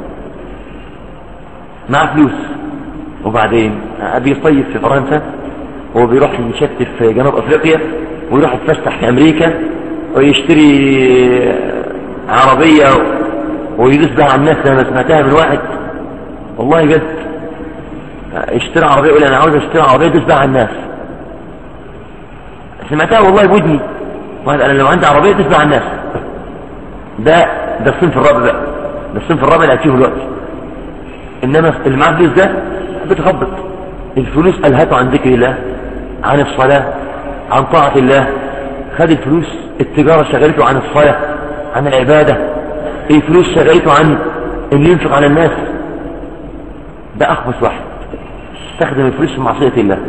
مع فلوس وبعدين أبي يصيف في فرنسا وبيروح يشتف في جنوب أفريقيا ويروح يتفسح في أمريكا ويشتري عربية ويدوس بها على الناس انا سمعتها من واحد والله جد اشتري عربية يقول انا عاوز اشتري عربية يدوس بها على الناس سمعتها والله بودني واحد انا لو عندي عربية يدوس بها على الناس ده ده الصنف الرابع بقى ده الصنف الرابع اللي هتشوفه دلوقتي انما اللي معاه فلوس ده بتخبط الفلوس الهته عن ذكر الله عن الصلاة عن طاعة الله خد الفلوس التجارة شغلته عن الصلاة عن العبادة الفلوس شغلته عن اللي ينفق على الناس ده أخبث واحد استخدم الفلوس في معصية الله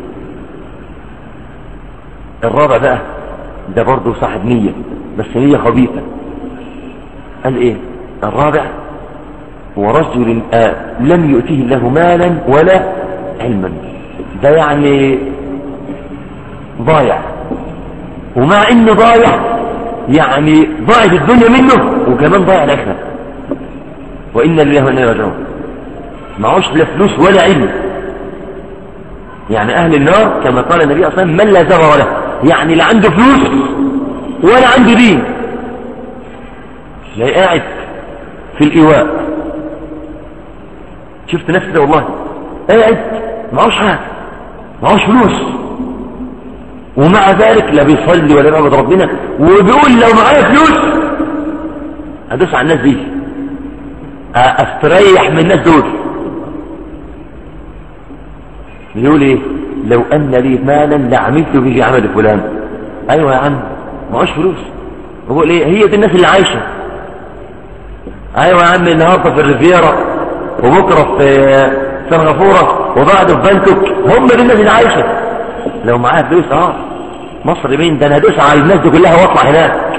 الرابع بقى ده برضه صاحب نية بس نية خبيثة قال ايه الرابع ورجل آه لم يؤتيه الله مالا ولا علما ده يعني ضايع ومع انه ضايع يعني ضاعت الدنيا منه وكمان ضايع الاخره وان لله وانا راجعون معهوش لا فلوس ولا علم يعني اهل النار كما قال النبي صلى الله عليه وسلم من لا زغر له يعني لا عنده فلوس ولا عنده دين لا قاعد في الايواء شفت نفسي ده والله قاعد معهوش حاجه معهوش فلوس ومع ذلك لا بيصلي ولا بيعبد ربنا وبيقول لو معايا فلوس ادوس على الناس دي استريح من الناس دول بيقول ايه لو ان لي مالا لعملت به عمل فلان ايوه يا عم معوش فلوس بقول ايه هي دي الناس اللي عايشه ايوه يا عم النهارده في الريفيرا وبكره في سنغافوره وبعده في بانكوك هم دي الناس اللي عايشه لو معاها فلوس اه مصر مين ده انا هدوس على الناس دي كلها واطلع هناك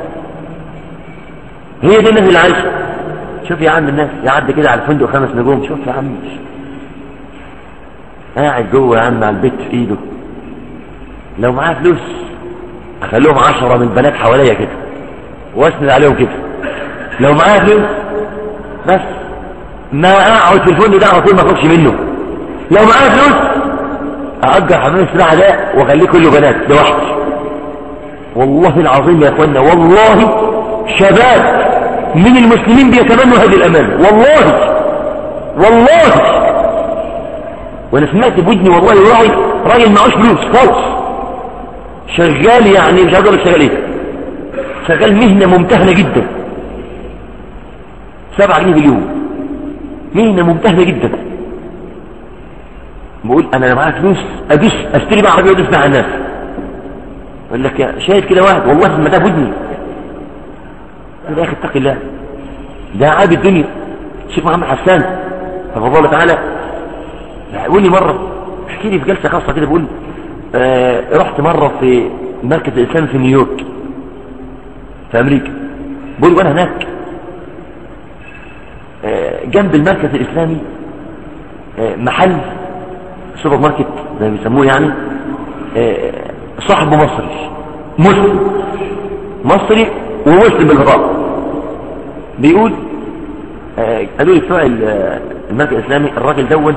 هي دي الناس اللي عايشه شوف يا عم الناس يعدي كده على الفندق خمس نجوم شوف يا عم قاعد جوه يا عم على البيت في ايده لو معاه فلوس اخليهم عشرة من البنات حواليا كده واسند عليهم كده لو معاه فلوس بس ما اقعد في الفندق ده على طول ما اخرجش منه لو معاه فلوس اجر حمام السباحه ده واخليه كله بنات لوحدي والله العظيم يا اخوانا والله شباب من المسلمين بيتمنوا هذه الامانه والله والله وانا سمعت بودني والله راعي راجل معهوش فلوس خالص شغال يعني مش عايز اقول شغال ايه شغال مهنه ممتهنه جدا سبعة جنيه في اليوم مهنه ممتهنه جدا بقول انا لو معايا فلوس ادوس اشتري بقى عربيه وادوس مع الناس يقول لك يا شاهد كده واحد والله ما ده بودني يا اخي اتق الله ده عاب الدنيا الشيخ محمد حسان حفظه الله تعالى يقول لي مره احكي لي في جلسه خاصه كده بيقول آه رحت مره في مركز الاسلام في نيويورك في امريكا بيقول وانا هناك آه جنب المركز الاسلامي آه محل سوبر ماركت زي ما بيسموه يعني صاحبه مصري مسلم مصري ومسلم بالغراب بيقول قالوا لي بتوع المركز الاسلامي الراجل دون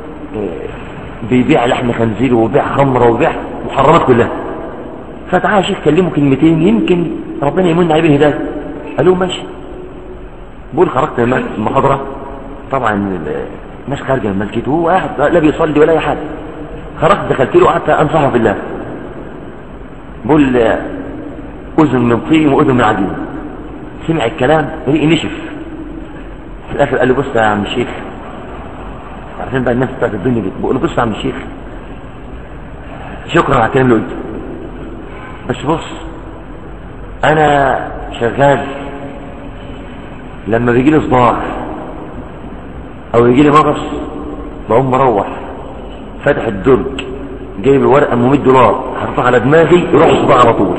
بيبيع لحم خنزير وبيع خمره وبيع محرمات كلها فتعالى يا شيخ كلمه كلمتين يمكن ربنا يمن عليه بالهدايه قالوا ماشي بقول خرجت من المحاضره طبعا الناس خارجه من المسجد وهو قاعد لا بيصلي ولا اي حاجه خرجت دخلت له قعدت انصحه بالله بقول اذن من طين واذن من عجين سمع الكلام ريقي نشف في الاخر قال له بص يا عم الشيخ عارفين بقى الناس بتاعت الدنيا دي بقول له بص يا عم الشيخ شكرا على الكلام اللي قلته بس بص انا شغال لما بيجي لي صداع او يجي لي مغص بقوم مروح فاتح الدرج جايب ورقه ب 100 دولار حطها على دماغي يروح الصداع على طول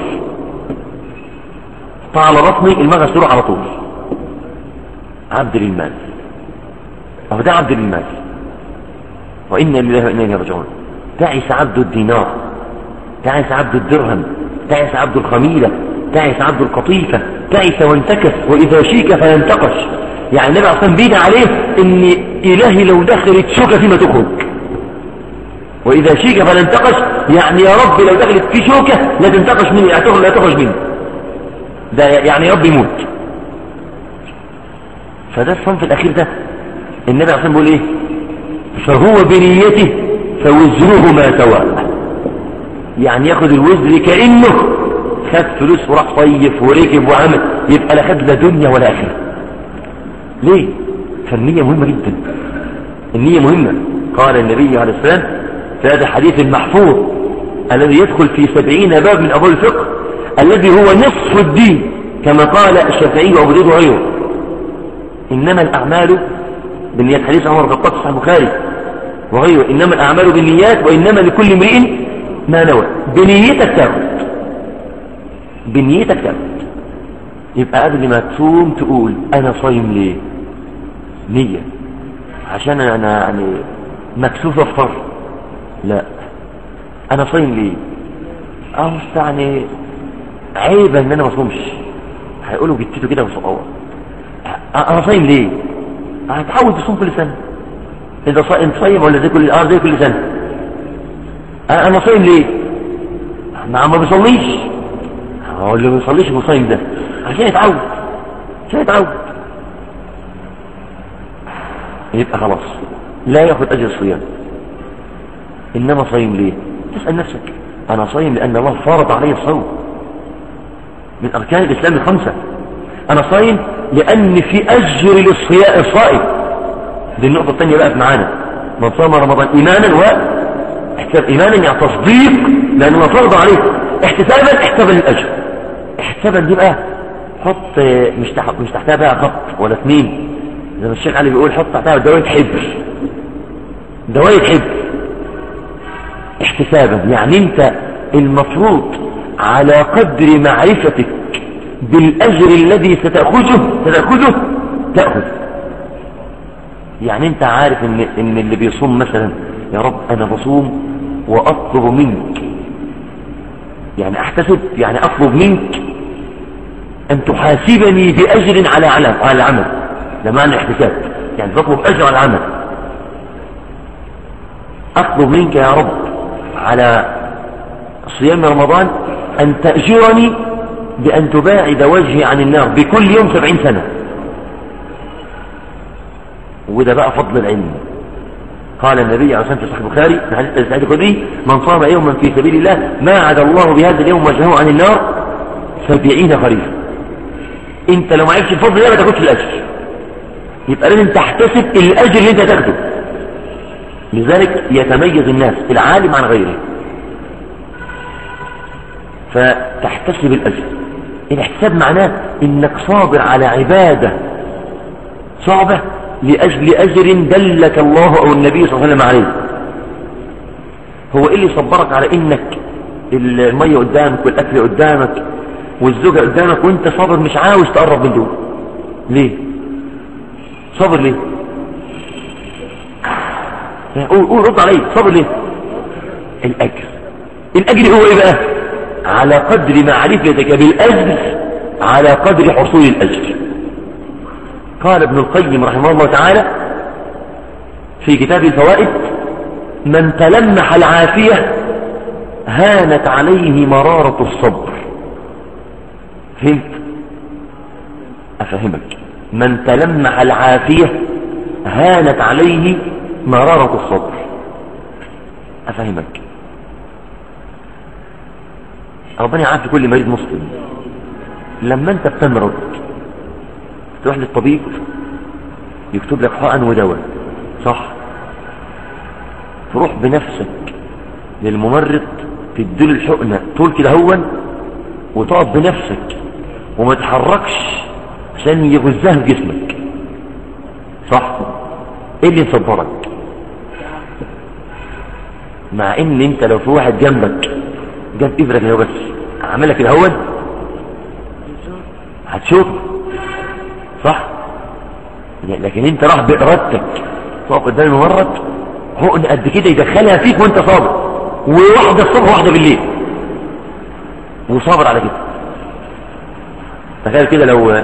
حطها على بطني المغص يروح على طول عبد للمال اهو ده عبد للمال وانا لله وانا اليه راجعون تعس عبد الدينار تعس عبد الدرهم تعس عبد الخميله تعس عبد القطيفه تعس وانتكس واذا شيك فينتقش يعني النبي اصلا بيد عليه ان الهي لو دخلت شوكه فيما تخرج واذا شيك فلا انتقش يعني يا رب لو دخلت في شوكه لا تنتقش مني لا تخرج لا تخرج مني ده يعني يا رب يموت فده الصنف الاخير ده النبي اصلا بيقول ايه فهو بنيته فوزره ما سواء يعني ياخد الوزر كانه خد فلوس وراح صيف وركب وعمل يبقى لا خد لا دنيا ولا اخره ليه فالنية مهمة جدا النية مهمة قال النبي عليه السلام في هذا الحديث المحفوظ الذي يدخل في سبعين باب من أبواب الفقه الذي هو نصف الدين كما قال الشافعي وأبو داود وغيره إنما الأعمال بالنيات حديث عمر بن الخطاب البخاري وغيره إنما الأعمال بالنيات وإنما لكل امرئ ما نوى بنيتك تاخد بنيتك تاخد يبقى قبل ما تصوم تقول انا صايم ليه نية عشان انا يعني مكسوف افطر لا انا صايم ليه اه يعني عيب ان انا ما اصومش هيقولوا جتته كده وصقوه انا صايم ليه هتحاول تصوم كل سنه اذا صايم صايم ولا زي كل اه زي كل سنه انا صايم ليه ما ما بيصليش هو اللي ما بيصليش مصايم ده عشان يتعود عشان يتعود يبقى خلاص لا ياخد اجر الصيام انما صايم ليه تسال نفسك انا صايم لان الله فرض علي الصوم من اركان الاسلام الخمسه انا صايم لان في اجر للصيام الصائم دي النقطه الثانيه بقت معانا من صام رمضان ايمانا و احتساب ايمانا يعني تصديق لان الله فرض عليه احتسابا احتسابا للاجر احتسابا دي بقى حط مش تح... مش تحتها بقى خط ولا اثنين زي ما الشيخ علي بيقول حط تحتها دوايه حبر دوايه حبر احتسابا يعني انت المفروض على قدر معرفتك بالاجر الذي ستاخذه ستاخذه تاخذ يعني انت عارف ان ان اللي بيصوم مثلا يا رب أنا بصوم وأطلب منك يعني أحتسب يعني أطلب منك أن تحاسبني بأجر على على العمل ده معنى احتساب يعني تطلب أجر على العمل أطلب منك يا رب على صيام رمضان أن تأجرني بأن تباعد وجهي عن النار بكل يوم سبعين سنة وده بقى فضل العلم قال النبي عليه الصلاة والسلام في البخاري في حديث سعيد الخدري من صام يوما في سبيل الله ما عدا الله بهذا اليوم وجهه عن النار سبعين خريفا انت لو ما عرفتش الفضل ده ما تاخدش الاجر يبقى لازم تحتسب الاجر اللي انت تاخده لذلك يتميز الناس العالم عن غيره فتحتسب الاجر الاحتساب معناه انك صابر على عباده صعبه لأجل أجر دلك الله أو النبي صلى الله عليه وسلم عليه هو إيه اللي صبرك على إنك المية قدامك والأكل قدامك والزوجة قدامك وانت صابر مش عاوز تقرب من دول ليه صابر ليه قول قول رد علي صابر ليه الأجر الأجر هو إيه بقى على قدر معرفتك بالأجر على قدر حصول الأجر قال ابن القيم رحمه الله تعالى في كتاب الفوائد من تلمح العافية هانت عليه مرارة الصبر فهمت أفهمك من تلمح العافية هانت عليه مرارة الصبر أفهمك ربنا يعافي كل مريض مسلم لما انت بتمرض تروح للطبيب يكتب لك حقن ودواء صح تروح بنفسك للممرض تديله الحقنة طول كده هون وتقف بنفسك وما تحركش عشان يغزها في جسمك صح ايه اللي يصبرك مع ان انت لو في واحد جنبك جاب ابرة كده بس عملها كده هون هتشوف صح لكن انت راح بإرادتك تقف قدام الممرض حقن قد كده يدخلها فيك وانت صابر وواحدة الصبح واحدة بالليل وصابر على كده تخيل كده لو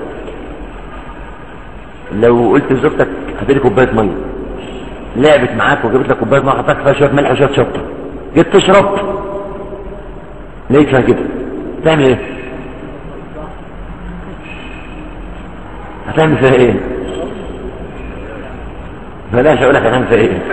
لو قلت لزوجتك هات لي كوبايه ميه لعبت معاك وجابت لك كوبايه ميه حطيت فيها شويه ملح وشويه شطه جيت تشرب لقيت فيها كده تعمل ايه هتعمل فيها ايه بلاش اقول لك هتعمل فيها ايه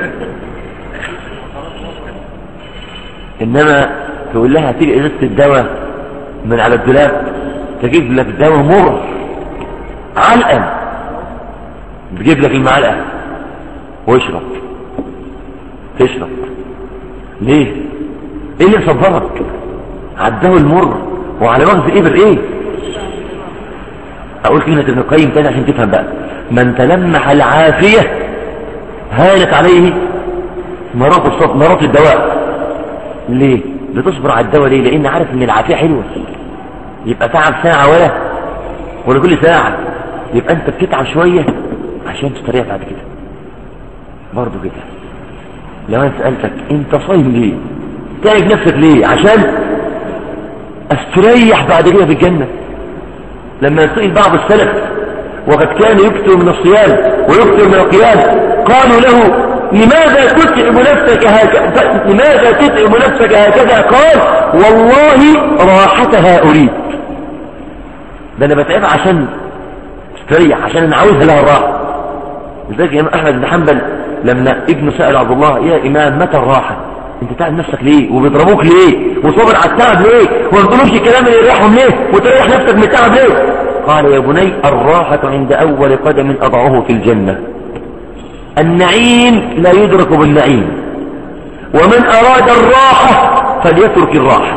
انما تقول لها هتيجي ازازه الدواء من على الدولاب تجيب لك دواء مر علقه تجيب لك المعلقه واشرب تشرب ليه ايه اللي صبرك عداه المر وعلى مغز ابر ايه اقول كلمة ابن القيم تاني عشان تفهم بقى من تلمح العافية هانت عليه مرات الصف مرات الدواء ليه بتصبر على الدواء ليه لان عارف ان العافية حلوة يبقى تعب ساعة ولا ولا كل ساعة يبقى انت بتتعب شوية عشان تستريح بعد كده برضو كده لو انا سألتك انت صايم ليه تعب نفسك ليه عشان استريح بعد كده في الجنة لما يسئل بعض السلف وقد كان يكثر من الصيام ويكثر من القيام قالوا له لماذا تتعب نفسك هكذا لماذا تتعب نفسك هكذا قال والله راحتها اريد ده انا بتعب عشان استريح عشان انا عاوزها لها الراحه لذلك امام احمد بن حنبل لما ابنه سال عبد الله يا امام متى الراحه انت تعب نفسك ليه وبيضربوك ليه وصبر على التعب ليه وما بتقولوش الكلام اللي يريحهم ليه وتريح نفسك من التعب ليه قال يا بني الراحة عند أول قدم أضعه في الجنة النعيم لا يدرك بالنعيم ومن أراد الراحة فليترك الراحة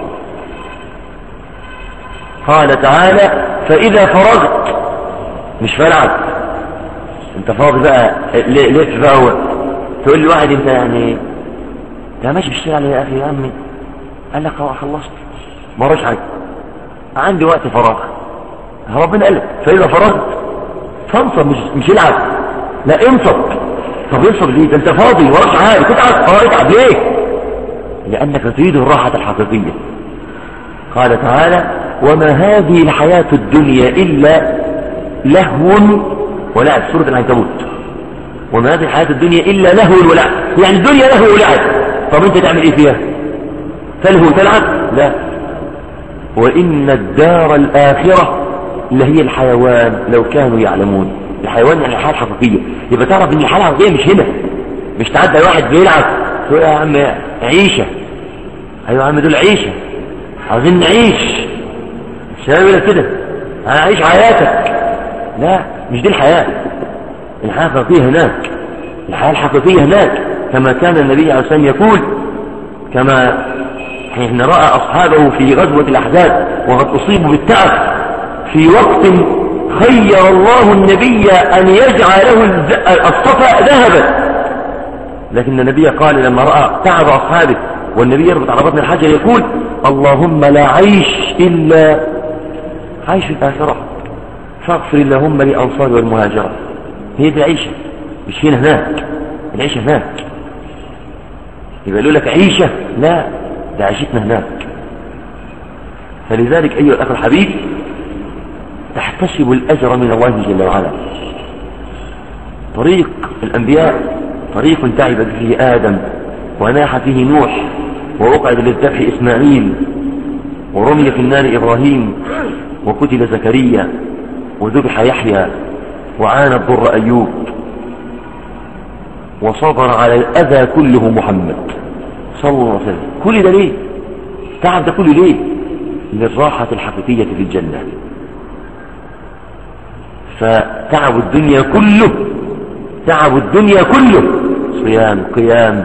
قال تعالى فإذا فرغت مش فلعت انت فاضي بقى ليه بقى هو تقول لي واحد انت يعني ده ماشي بالشارع يا اخي يا عمي قال لك اه خلصت ما وراش حاجه عندي وقت فراغ ربنا قال لك فاذا فرغت فانصب مش مش العب لا انصب طب يصبر ليه ده انت فاضي وراك عارف تتعب اه اتعب ليه لانك تريد الراحة الحقيقية قال تعالى وما هذه الحياة الدنيا الا لهو ولعب سورة العنكبوت وما هذه الحياة الدنيا الا لهو ولعب يعني الدنيا لهو ولعب طب انت تعمل ايه فيها تلهو تلعب لا وان الدار الاخرة اللي هي الحيوان لو كانوا يعلمون الحيوان يعني الحياة الحقيقية يبقى تعرف ان الحياة الحقيقية مش هنا مش تعدى واحد بيلعب تقول يا عم عيشة ايوه يا عم دول عيشة عاوزين نعيش الشباب يقول كده انا اعيش حياتك لا مش دي الحياة الحياة الحقيقية هناك الحياة الحقيقية هناك كما كان النبي عليه الصلاة والسلام يقول كما حين رأى أصحابه في غزوة الأحزاب وقد أصيبوا بالتعب في وقت خير الله النبي أن يجعله الصفا ذهبا لكن النبي قال لما رأى تعب أصحابه والنبي يربط على بطن الحجر يقول اللهم لا عيش إلا عيش الآخرة فاغفر اللهم لأنصار والمهاجرة هي دي العيشة مش هنا هناك العيشة هناك يبقى يقول لك عيشة لا ده عيشتنا هناك فلذلك أيها الأخ الحبيب تحتسب الأجر من الله جل وعلا طريق الأنبياء طريق تعب فيه آدم وناح فيه نوح ووقعد للذبح إسماعيل ورمي في النار إبراهيم وقتل زكريا وذبح يحيى وعانى الضر أيوب وصبر على الأذى كله محمد صلى الله عليه وسلم كل ده ليه تعب ده كله ليه للراحة الحقيقية في الجنة فتعب الدنيا كله تعب الدنيا كله صيام قيام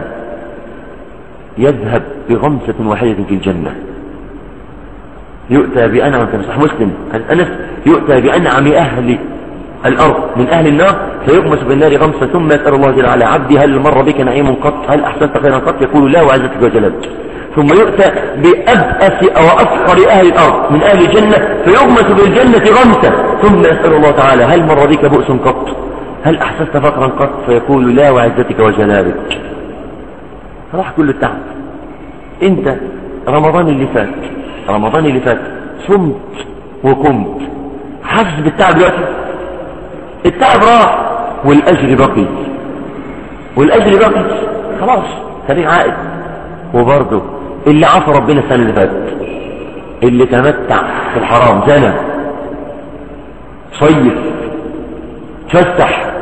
يذهب بغمسة واحدة في الجنة يؤتى بأنعم في صح مسلم أنس يؤتى بأنعم أهل الأرض من أهل النار فيغمس بالنار غمسة ثم يسأل الله جل وعلا عبدي هل مر بك نعيم قط هل أحسنت خيرا قط يقول لا وعزتك وجلالك ثم يؤتى بأبأس أو أفقر أهل الأرض من أهل الجنة فيغمس بالجنة غمسة ثم يسأل الله تعالى هل مر بك بؤس قط هل أحسست فقرا قط فيقول لا وعزتك وجلالك راح كل التعب انت رمضان اللي فات رمضان اللي فات صمت وقمت حاسس بالتعب دلوقتي التعب راح والأجر بقي والأجر بقي خلاص خليك عائد وبرضه اللي عصى ربنا السنة اللي فاتت اللي تمتع في الحرام زنا صيف تفسح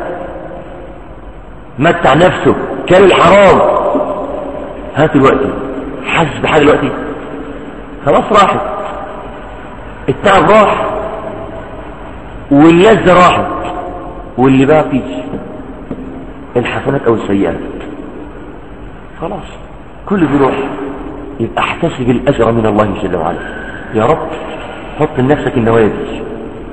متع نفسه كان الحرام هات الوقت حاسس بحاجة دلوقتي خلاص راحت التعب راح واللذة راحت واللي باقي الحسنات او السيئات خلاص كل بيروح يبقى احتسب الاجر من الله جل وعلا يا رب حط لنفسك النوايا دي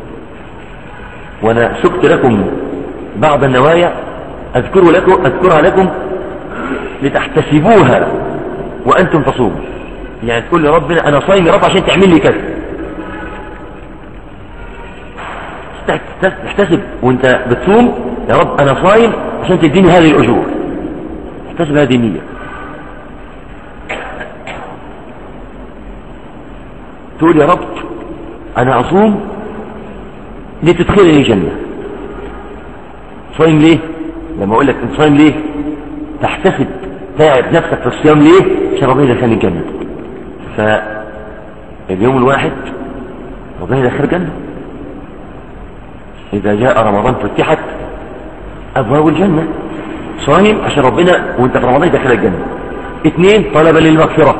وانا سكت لكم بعض النوايا اذكر لكم اذكرها لكم لتحتسبوها وانتم تصوموا يعني تقول لربنا انا صايم يا رب عشان تعمل لي كذا تحتسب وانت بتصوم يا رب انا صايم عشان تديني هذه الاجور احتسب هذه النية تقول يا رب انا اصوم لتدخلني الجنة صايم ليه لما اقول لك انت صايم ليه تحتسب تعب نفسك في الصيام ليه عشان ربنا يدخلني الجنة فاليوم الواحد ربنا يدخل الجنة إذا جاء رمضان فتحت أبواب الجنة صايم عشان ربنا وانت في رمضان يدخل الجنة اثنين طلبا للمغفرة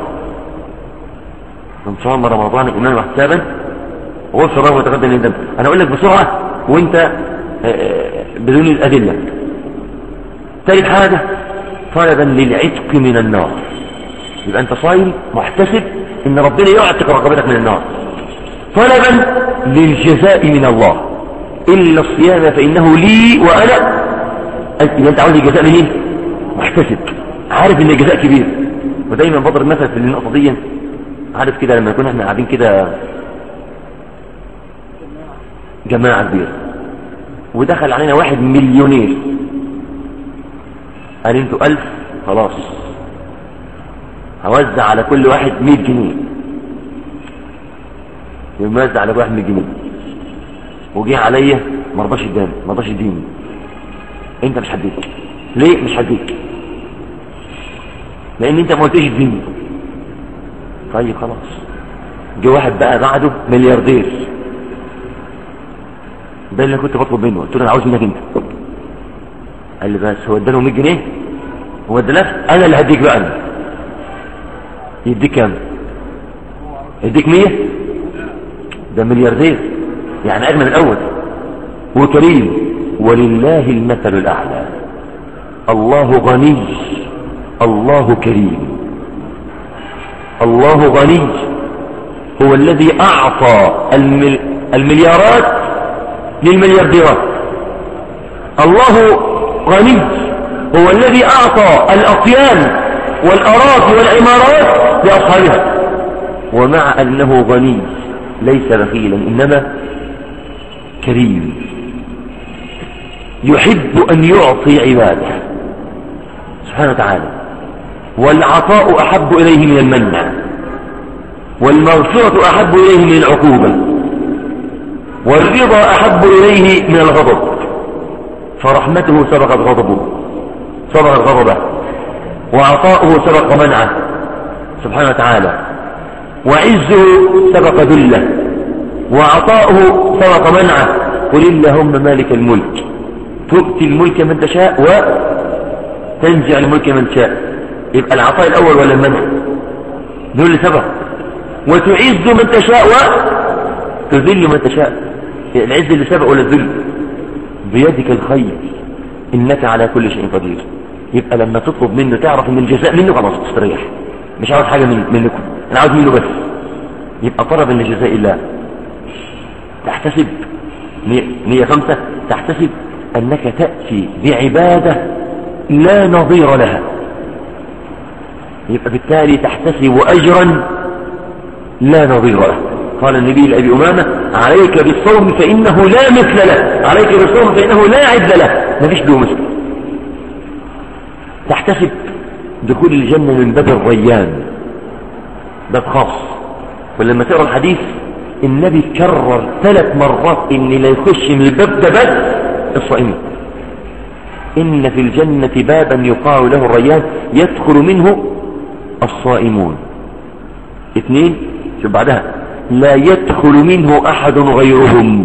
من صام رمضان إيمانا واحتسابا وغفر له وتقدم للذنب أنا أقول لك بسرعة وانت بدون الأدلة ثالث حاجة طلبا للعتق من النار يبقى انت صايم محتسب ان ربنا يعتق رقبتك من النار طلبا للجزاء من الله إلا الصيام فإنه لي وأنا إذا أنت عاوز الجزاء منين محتسب عارف إن الجزاء كبير ودايما بضرب مثل في النقطة دي عارف كده لما يكون احنا قاعدين كده جماعة كبيرة ودخل علينا واحد مليونير قال انتوا ألف خلاص هوزع على كل واحد 100 جنيه يوزع على كل واحد 100 جنيه وجي عليا ما رضاش يداني ما رضاش يديني انت مش هديك ليه مش هديك لان انت ما قلتش اديني طيب خلاص جه واحد بقى بعده ملياردير ده اللي كنت بطلب منه قلت له انا عاوز منك انت قال لي بس هو اداله 100 جنيه هو ادالك انا اللي هديك بقى انا يديك كام يديك 100 ده ملياردير يعني اجمل من الاول وكريم ولله المثل الاعلى الله غني الله كريم الله غني هو الذي اعطى المل... المليارات للمليارديرات الله غني هو الذي اعطى الاطيان والاراضي والعمارات لاصحابها ومع انه غني ليس بخيلا انما كريم يحب ان يعطي عباده سبحانه وتعالى والعطاء احب اليه من المنع والمغفرة احب اليه من العقوبة والرضا احب اليه من الغضب فرحمته سبقت غضبه سبقت غضبه وعطاؤه سبق منعه سبحانه وتعالى وعزه سبق ذله وعطاؤه سبق منعه قل اللهم مالك الملك تؤتي الملك من تشاء وتنزع الملك من تشاء يبقى العطاء الاول ولا المنع دول اللي سبق وتعز من تشاء وتذل من تشاء العز اللي سبق ولا الذل بيدك الخير انك على كل شيء قدير يبقى لما تطلب منه تعرف ان الجزاء منه خلاص تستريح مش عاوز حاجه من منكم انا عاوز منه بس يبقى طلبا لجزاء الله تحتسب نية خمسة تحتسب أنك تأتي بعبادة لا نظير لها يبقى بالتالي تحتسب أجرا لا نظير له قال النبي لأبي أمامة عليك بالصوم فإنه لا مثل له عليك بالصوم فإنه لا عد له ما فيش له مثل تحتسب دخول الجنة من باب الريان باب خاص ولما تقرأ الحديث النبي كرر ثلاث مرات ان لا يخش من الباب ده بس الصائمين ان في الجنة بابا يقال له الريان يدخل منه الصائمون اثنين شوف بعدها لا يدخل منه احد غيرهم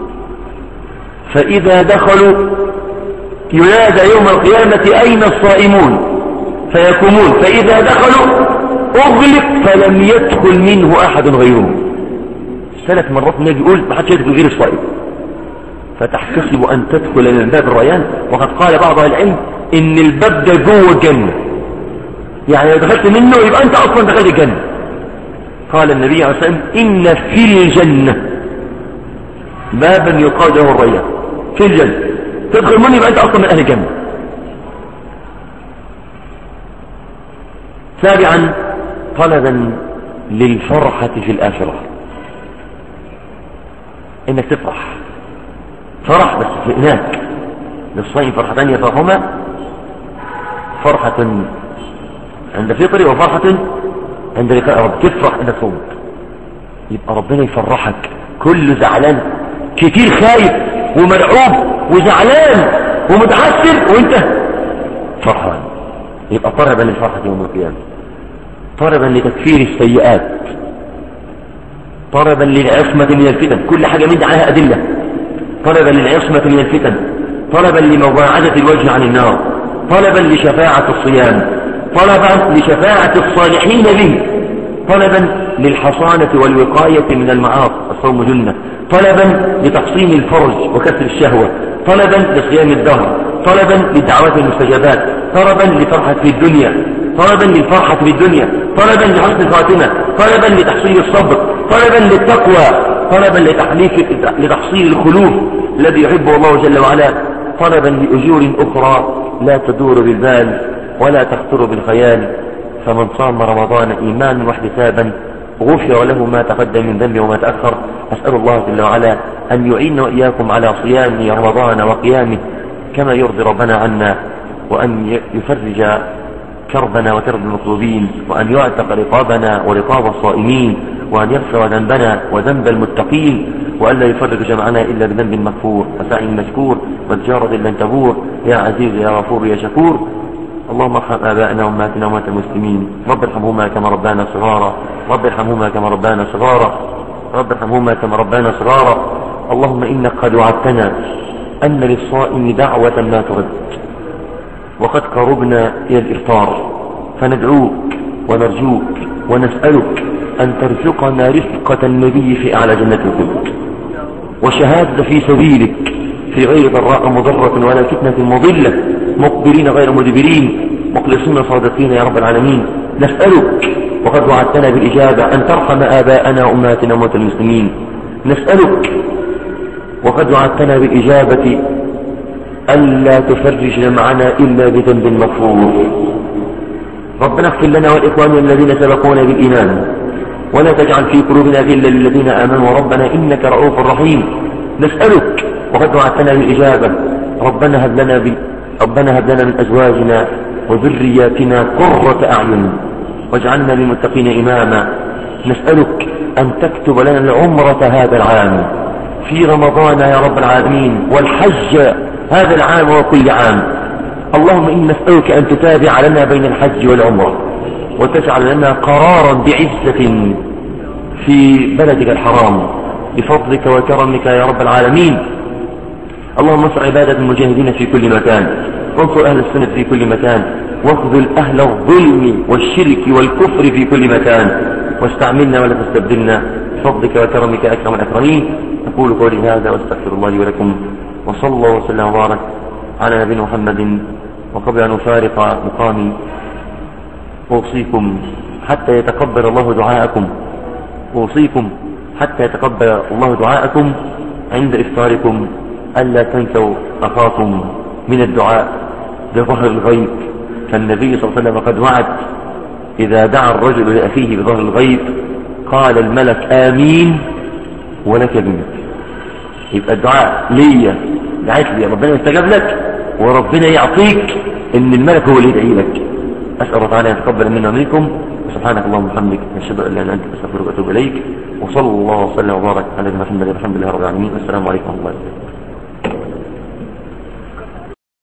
فاذا دخلوا ينادى يوم القيامة اين الصائمون فيقومون فاذا دخلوا اغلق فلم يدخل منه احد غيرهم ثلاث مرات النبي يقول ما حدش يدخل غير الصائم فتحتسب ان تدخل من باب الريان وقد قال بعض العلم ان الباب ده جوه الجنه يعني لو دخلت منه يبقى انت اصلا دخلت الجنه قال النبي عليه الصلاه والسلام ان في الجنه بابا يقال له الريان في الجنه تدخل منه يبقى انت اصلا من اهل الجنه سابعا طلبا للفرحه في الاخره انك تفرح فرح بس في هناك للصائم فرحتان يفرحهما فرحة عند فطري وفرحة عند لقاء رب تفرح انك صومت يبقى ربنا يفرحك كل زعلان كتير خايف ومرعوب وزعلان ومتعسر وانت فرحان يبقى طلبا للفرحة يوم القيامة طلبا لتكفير السيئات طلبا للعصمة من الفتن كل حاجة من عليها أدلة طلبا للعصمة من الفتن طلبا لمباعدة الوجه عن النار طلبا لشفاعة الصيام طلبا لشفاعة الصالحين به طلبا للحصانة والوقاية من المعاصي الصوم جنة طلبا لتحصين الفرج وكسر الشهوة طلبا لصيام الدهر طلبا للدعوات المستجابات طلبا لفرحة في الدنيا طلبا للفرحة في الدنيا طلبا لحسن الخاتمة طلبا لتحصيل الصبر طلبا للتقوى طلبا لتحليف لتحصيل الخلوف الذي يحبه الله جل وعلا طلبا لأجور أخرى لا تدور بالبال ولا تخطر بالخيال فمن صام رمضان إيمانا واحتسابا غفر له ما تقدم من ذنبه وما تأخر أسأل الله جل وعلا أن يعين وإياكم على صيام رمضان وقيامه كما يرضي ربنا عنا وأن يفرج كربنا وكرب المطلوبين وأن يعتق رقابنا ورقاب الصائمين وأن يغفر ذنبنا وذنب المتقين وألا يفرق جمعنا إلا بذنب مغفور وسعي مشكور وتجارة لن تبور يا عزيز يا غفور يا شكور اللهم ارحم آبائنا وأمهاتنا وأمهات المسلمين رب ارحمهما كما ربانا صغارا رب ارحمهما كما ربانا صغارا رب ارحمهما كما ربانا صغارا اللهم إنك قد وعدتنا أن للصائم دعوة لا ترد وقد قربنا إلى الإفطار فندعوك ونرجوك ونسألك أن ترزقنا رفقة النبي في أعلى جنة الخلد وشهادة في سبيلك في غير ضراء مضرة ولا فتنة مضلة مقبلين غير مدبرين مخلصين صادقين يا رب العالمين نسألك وقد وعدتنا بالإجابة أن ترحم آباءنا وأمهاتنا وأمهات المسلمين نسألك وقد وعدتنا بالإجابة ألا تفرج معنا إلا بذنب مغفور ربنا اغفر لنا والإخوان الذين سبقونا بالإيمان ولا تجعل في قلوبنا غلا للذين آمنوا ربنا إنك رؤوف رحيم نسألك وقد وعدتنا بالإجابة ربنا هب لنا ب... ربنا هب لنا من أزواجنا وذرياتنا قرة أعين واجعلنا للمتقين إماما نسألك أن تكتب لنا العمرة هذا العام في رمضان يا رب العالمين والحج هذا العام وكل عام اللهم إن نسألك أن تتابع لنا بين الحج والعمرة وتجعل لنا قرارا بعزة في بلدك الحرام بفضلك وكرمك يا رب العالمين اللهم انصر عبادة المجاهدين في كل مكان وانصر أهل السنة في كل مكان واخذل أهل الظلم والشرك والكفر في كل مكان واستعملنا ولا تستبدلنا بفضلك وكرمك أكرم الأكرمين أقول قولي هذا واستغفر الله لي ولكم وصلى الله وسلم وبارك على نبينا محمد وقبل أن أفارق مقامي أوصيكم حتى يتقبل الله دعاءكم أوصيكم حتى يتقبل الله دعاءكم عند إفطاركم ألا تنسوا أخاكم من الدعاء بظهر الغيب فالنبي صلى الله عليه وسلم قد وعد إذا دعا الرجل لأخيه بظهر الغيب قال الملك آمين ولك بمثل يبقى الدعاء ليا دعيت لي ربنا يستجاب لك وربنا يعطيك ان الملك هو اللي يدعي لك اسال الله تعالى ان يتقبل منا ومنكم سبحانك اللهم وبحمدك اشهد ان لا اله الا انت استغفرك واتوب اليك وصلى الله وسلم وبارك على محمد والحمد لله رب العالمين والسلام عليكم ورحمه الله وبركاته